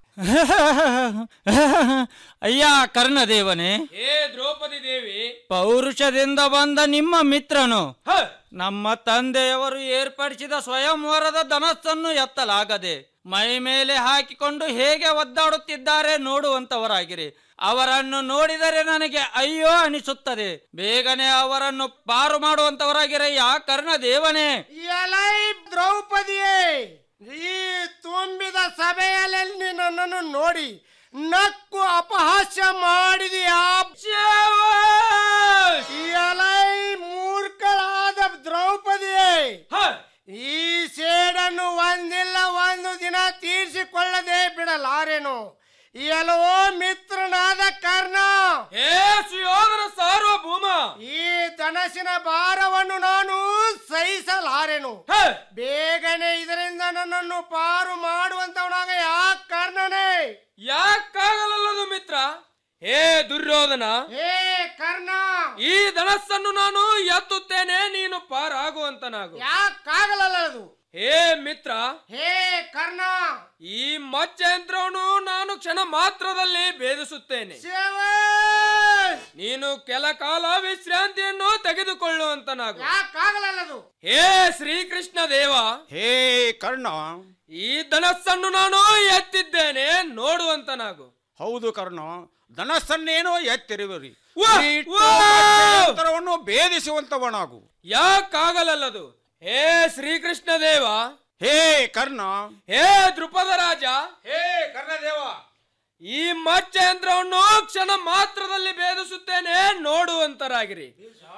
ಅಯ್ಯ ಕರ್ಣದೇವನೇ ಹೇ ದ್ರೌಪದಿ ದೇವಿ ಪೌರುಷದಿಂದ ಬಂದ ನಿಮ್ಮ ಮಿತ್ರನು ನಮ್ಮ ತಂದೆಯವರು ಏರ್ಪಡಿಸಿದ ಸ್ವಯಂವರದ ಧನಸ್ಸನ್ನು ಎತ್ತಲಾಗದೆ ಮೈ ಮೇಲೆ ಹಾಕಿಕೊಂಡು ಹೇಗೆ ಒದ್ದಾಡುತ್ತಿದ್ದಾರೆ ನೋಡುವಂತವರಾಗಿರಿ ಅವರನ್ನು ನೋಡಿದರೆ ನನಗೆ ಅಯ್ಯೋ ಅನಿಸುತ್ತದೆ ಬೇಗನೆ ಅವರನ್ನು ಪಾರು ಮಾಡುವಂತವರಾಗಿರಯ್ಯ ಕರ್ಣದೇವನೇ ಎಲೈ ದ್ರೌಪದಿಯೇ ಈ ತುಂಬಿದ ಸಭೆಯಲ್ಲಿ ನನ್ನನ್ನು ನೋಡಿ ನಕ್ಕು ಅಪಹಾಸ್ಯ ಮಾಡಿದೆಯಾ ಎಲೈ ಮೂರ್ಖಳಾದ ದ್ರೌಪದಿಯೇ ಈ ಸೇಡನ್ನು ಒಂದಿಲ್ಲ ಒಂದು ದಿನ ತೀರಿಸಿಕೊಳ್ಳದೆ ಬಿಡಲಾರೆನು ಎಲ್ಲವೋ ಮಿತ್ರನಾದ ಕರ್ಣ ಹೇ ಸುಯೋಧನ ಸಾರ್ವಭೌಮ ಈ ಧನಸಿನ ಭಾರವನ್ನು ನಾನು ಸಹಿಸಲಾರೆನು ಬೇಗನೆ ಇದರಿಂದ ನನ್ನನ್ನು ಪಾರು ಮಾಡುವಂತವನಾಗ ಯಾ ಕರ್ಣನೇ ಯಾಕಾಗಲಲ್ಲದು ಮಿತ್ರ ಹೇ ದುರ್ಯೋಧನ ಹೇ ಕರ್ಣ ಈ ಧನಸ್ಸನ್ನು ನಾನು ಎತ್ತುತ್ತೇನೆ ನೀನು ಪಾರಾಗುವಂತನಾಗು ಯಾಕಾಗಲ್ಲ ಅದು ಹೇ ಮಿತ್ರ ಹೇ ಕರ್ಣ ಈ ಮಚ್ಚಯಂತ್ರವನ್ನು ನಾನು ಕ್ಷಣ ಮಾತ್ರದಲ್ಲಿ ಭೇದಿಸುತ್ತೇನೆ ನೀನು ಕೆಲ ಕಾಲ ವಿಶ್ರಾಂತಿಯನ್ನು ತೆಗೆದುಕೊಳ್ಳುವಂತನಾಗು ಯಾಕಾಗಲ್ಲ ಅದು ಹೇ ಶ್ರೀಕೃಷ್ಣ ದೇವ ಹೇ ಕರ್ಣ ಈ ಧನಸ್ಸನ್ನು ನಾನು ಎತ್ತಿದ್ದೇನೆ ನೋಡುವಂತನಾಗು ಹೌದು ಕರ್ಣ ಧನಸ್ಸನ್ನೇನೋ ಎತ್ತಿರುವಿರಿ ವಾ, ವಾ! ಅಂತರವನ್ನು ಭೇದಿಸುವಂತವನಾಗು ಯಾಕಾಗಲಲ್ಲದು ಹೇ ಶ್ರೀಕೃಷ್ಣ ದೇವ ಹೇ ಕರ್ಣ ಹೇ ದೃಪದ ರಾಜ ಹೇ ಕರ್ಣದೇವ ಈ ಮಚ್ಚಯಂತ್ರವನ್ನು ಕ್ಷಣ ಮಾತ್ರದಲ್ಲಿ ಭೇದಿಸುತ್ತೇನೆ ನೋಡುವಂತರಾಗಿರಿ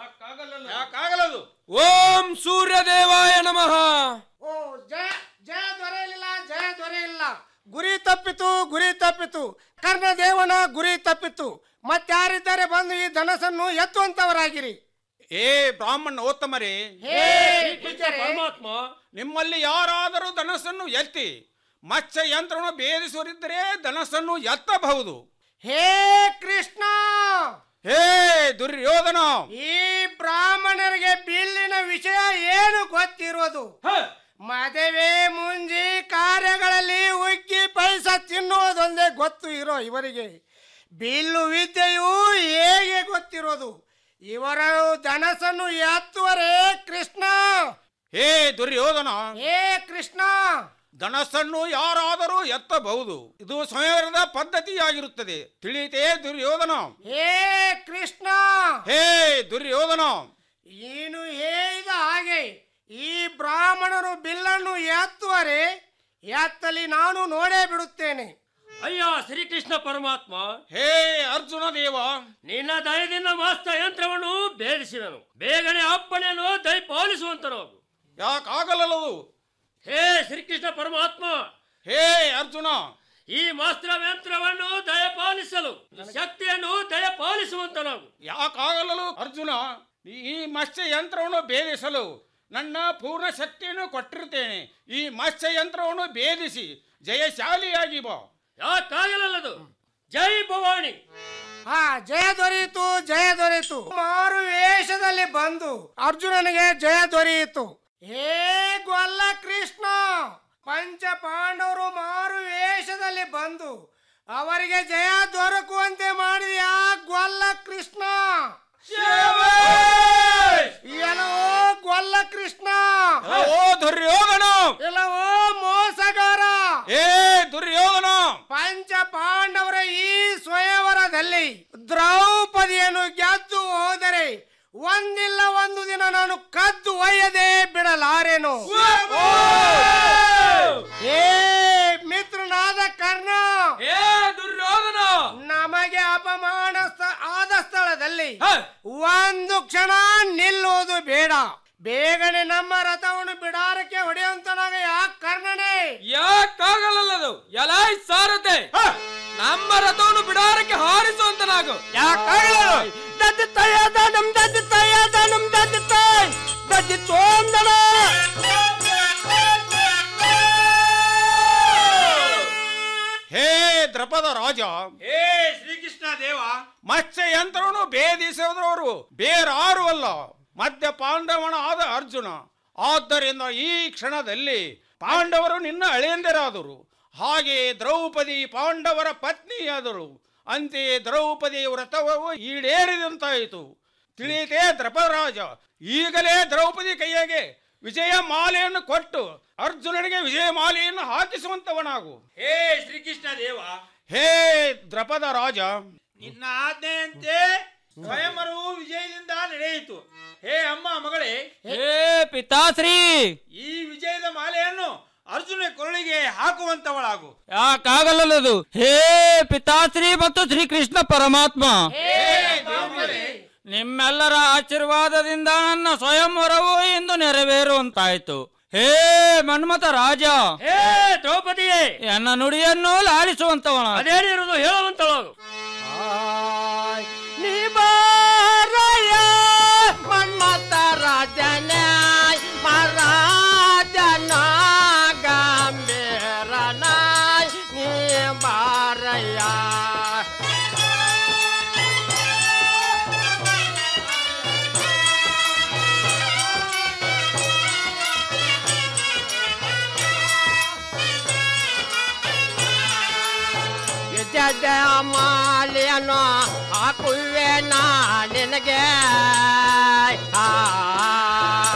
ಯಾಕಾಗಲದು ಓಂ ಸೂರ್ಯದೇವಾಯ ನಮಃ ಓ ಜಯ ಜಯ ದೊರೆಯಲಿಲ್ಲ ಜಯ ದೊರೆಯಿಲ್ಲ ಗುರಿ ತಪ್ಪಿತು ಗುರಿ ತಪ್ಪಿತು ಕರ್ಣದೇವನ ಗುರಿ ತಪ್ಪಿತು ಮತ್ತಾರಿದ್ದಾರೆ ಬಂದು ಈ ಧನಸನ್ನು ಎತ್ತುವಂತವರಾಗಿರಿ ಹೇ ಬ್ರಾಹ್ಮಣ ಓತ್ತಮರೇ ಹೇ ಟೀಚರೇ. ಪರಮಾತ್ಮ ನಿಮ್ಮಲ್ಲಿ ಯಾರಾದರೂ ಧನಸ್ಸನ್ನು ಎತ್ತಿ ಮತ್ಸ್ಯ ಯಂತ್ರವನ್ನು ಭೇದಿಸುವರಿದ್ದರೆ ಧನಸ್ಸನ್ನು ಎತ್ತಬಹುದು ಹೇ ಕೃಷ್ಣ ಹೇ ದುರ್ಯೋಧನ ಈ ಬ್ರಾಹ್ಮಣರಿಗೆ ಬಿಲ್ಲಿನ ವಿಷಯ ಏನು ಗೊತ್ತಿರೋದು ಮದುವೆ ಮುಂಜಿ ಕಾರ್ಯಗಳಲ್ಲಿ ಉಗ್ಗಿ ಪೈಸ ತಿನ್ನುವುದೊಂದೇ ಗೊತ್ತು ಇರೋ ಇವರಿಗೆ ಬಿಲ್ಲು ವಿದ್ಯೆಯು ಹೇಗೆ ಗೊತ್ತಿರೋದು ಇವರ ಧನಸನ್ನು ಎತ್ತುವರೇ ಕೃಷ್ಣ ಹೇ ದುರ್ಯೋಧನ ಹೇ ಕೃಷ್ಣ ಧನಸ್ಸನ್ನು ಯಾರಾದರೂ ಎತ್ತಬಹುದು ಇದು ಸ್ವಯಂವರದ ಪದ್ಧತಿಯಾಗಿರುತ್ತದೆ ತಿಳಿಯಿತೇ ದುರ್ಯೋಧನ ಹೇ ಕೃಷ್ಣ ಹೇ ದುರ್ಯೋಧನ ನೀನು ಹೇಳಿದ ಹಾಗೆ ಈ ಬ್ರಾಹ್ಮಣರು ಬಿಲ್ಲನ್ನು ಎತ್ತುವರೆ ಎತ್ತಲಿ ನಾನು ನೋಡೇ ಬಿಡುತ್ತೇನೆ ಅಯ್ಯ ಶ್ರೀಕೃಷ್ಣ ಪರಮಾತ್ಮ ಹೇ ಅರ್ಜುನ ದೇವ ನಿನ್ನ ದಯದಿಂದ ಮಾಸ್ತ ಯಂತ್ರವನ್ನು ಭೇದಿಸಿದನು ಬೇಗನೆ ಅಪ್ಪಣೆಯನ್ನು ದಯಪಾಲಿಸುವಂತನು ಯಾಕಾಗಲಲ್ಲದು ಹೇ ಶ್ರೀಕೃಷ್ಣ ಪರಮಾತ್ಮ ಹೇ ಅರ್ಜುನ ಈ ಮಾಸ್ತ್ರ ಯಂತ್ರವನ್ನು ದಯಪಾಲಿಸಲು ಶಕ್ತಿಯನ್ನು ದಯಪಾಲಿಸುವಂತನಾಗು ಯಾಕಾಗಲಲು ಅರ್ಜುನ ಈ ಮತ್ಸ್ಯ ಯಂತ್ರವನ್ನು ಭೇದಿಸಲು ನನ್ನ ಪೂರ್ಣ ಶಕ್ತಿಯನ್ನು ಕೊಟ್ಟಿರ್ತೇನೆ ಈ ಮತ್ಸ್ಯ ಯಂತ್ರವನ್ನು ಭೇದಿಸಿ ಜಯಶಾಲಿಯಾಗಿ ಬಾ ಯಾಕಾಗಲಲ್ಲದು ಜೈ ಭವಾನಿ ಹಾ ಜಯ ದೊರೆಯಿತು ಜಯ ದೊರೆಯಿತು ಮಾರು ವೇಷದಲ್ಲಿ ಬಂದು ಅರ್ಜುನನಿಗೆ ಜಯ ದೊರೆಯಿತು ಹೇ ಗೊಲ್ಲ ಕೃಷ್ಣ ಪಂಚ ಪಾಂಡವರು ಮಾರು ವೇಷದಲ್ಲಿ ಬಂದು ಅವರಿಗೆ ಜಯ ದೊರಕುವಂತೆ ಮಾಡಿದ ಗೊಲ್ಲ ಕೃಷ್ಣ ಎಲ್ಲವೋ ಗೊಲ್ಲ ಕೃಷ್ಣ ಓ ದುರ್ಯೋಧನ ಎಲ್ಲವೋ ಮೋಸಗಾರ ಏ ದುರ್ಯೋಧನ ಪಂಚ ಪಾಂಡವರ ಈ ಸ್ವಯಂವರದಲ್ಲಿ ದ್ರೌಪದಿಯನ್ನು ಗೆದ್ದು ಹೋದರೆ ಒಂದಿಲ್ಲ ಒಂದು ದಿನ ನಾನು ಕದ್ದು ಒಯ್ಯದೆ ಬಿಡಲಾರೆನು ಏ ಮಿತ್ರನಾದ ಕರ್ಣ ಹೇ ದುರ್ಯೋಧನ ನಮಗೆ ಅಪಮಾನ ಸ್ಥ- ಆದ ಸ್ಥಳದಲ್ಲಿ ಒಂದು ಕ್ಷಣ ನಿಲ್ಲುವುದು ಬೇಡ ಬೇಗನೆ ನಮ್ಮ ರಥವನ್ನು ಬಿಡಾರಕ್ಕೆ ಹೊಡೆಯುವಂತನಾಗ ಯಾಕೆ ಕರ್ಣನೇ ಯಾಕಾಗಲಲ್ಲದು ಎಲಾಯ್ ಸಾರತೆ ನಮ್ಮ ರಥವನ್ನು ಬಿಡಾರಕ್ಕೆ ಹಾರಿಸುವಂತನಾಗು ಯಾಕಾಗಲ್ಲ ದದ್ದು ತಯ್ಯದ ನಮ್ ದದ್ದು ತಯ್ಯದ ನಮ್ ದದ್ದು ತಯ್ ದದ್ದು ತೋಂದನ ಹೇ ದ್ರಪದ ರಾಜ ಹೇ ಶ್ರೀಕೃಷ್ಣ ದೇವ ಮತ್ಸ್ಯ ಯಂತ್ರವನ್ನು ಭೇದಿಸಿದವರು ಬೇರಾರು ಅಲ್ಲ ಮಧ್ಯ ಪಾಂಡವನ ಆದ ಅರ್ಜುನ ಆದ್ದರಿಂದ ಈ ಕ್ಷಣದಲ್ಲಿ ಪಾಂಡವರು ನಿನ್ನ ಅಳೆಯಂದಿರಾದರು ಹಾಗೆ ದ್ರೌಪದಿ ಪಾಂಡವರ ಪತ್ನಿಯಾದರು ಅಂತೆಯೇ ದ್ರೌಪದಿ ವ್ರತವು ಈಡೇರಿದಂತಾಯಿತು ತಿಳಿಯಿತೇ ದ್ರಪರಾಜ ಈಗಲೇ ದ್ರೌಪದಿ ಕೈಯಾಗೆ ವಿಜಯ ಮಾಲೆಯನ್ನು ಕೊಟ್ಟು ಅರ್ಜುನನಿಗೆ ವಿಜಯ ಮಾಲೆಯನ್ನು ಹಾಕಿಸುವಂತವನಾಗು ಹೇ ಶ್ರೀಕೃಷ್ಣ ದೇವ ಹೇ ದ್ರಪದ ರಾಜ ನಿನ್ನ ಆಜ್ಞೆಯಂತೆ ಸ್ವಯಂವರವು ವಿಜಯದಿಂದ ನಡೆಯಿತು ಹೇ ಅಮ್ಮ ಮಗಳೇ ಹೇ ಪಿತಾಶ್ರೀ ಈ ವಿಜಯದ ಮಾಲೆಯನ್ನು ಅರ್ಜುನ ಕೊರಳಿಗೆ ಹಾಕುವಂತವಳಾಗು ಯಾಕಾಗಲಲ್ಲದು ಹೇ ಪಿತಾಶ್ರೀ ಮತ್ತು ಶ್ರೀಕೃಷ್ಣ ಪರಮಾತ್ಮ ನಿಮ್ಮೆಲ್ಲರ ಆಶೀರ್ವಾದದಿಂದ ನನ್ನ ಸ್ವಯಂವರವು ಇಂದು ನೆರವೇರುವಂತಾಯ್ತು ಹೇ ಮನ್ಮಥ ರಾಜ ಹೇ ದ್ರೌಪದಿಯೇ ಎನ್ನ ನುಡಿಯನ್ನು ಲಾಲಿಸುವಂತವನ ಅದೇನಿರುವುದು ಹೇಳುವಂತಳಾಗು ನಿಬಾರಯ ಮನ್ಮತ ರಾಜನ ಮಹಾರಾಜನ ಗಂಭೀರನ ನಿಬಾರಯ ಮಾಲಿಯನ್ನು ಹಾಕುವೆ ನಾ ನಿನಗೆ ಆ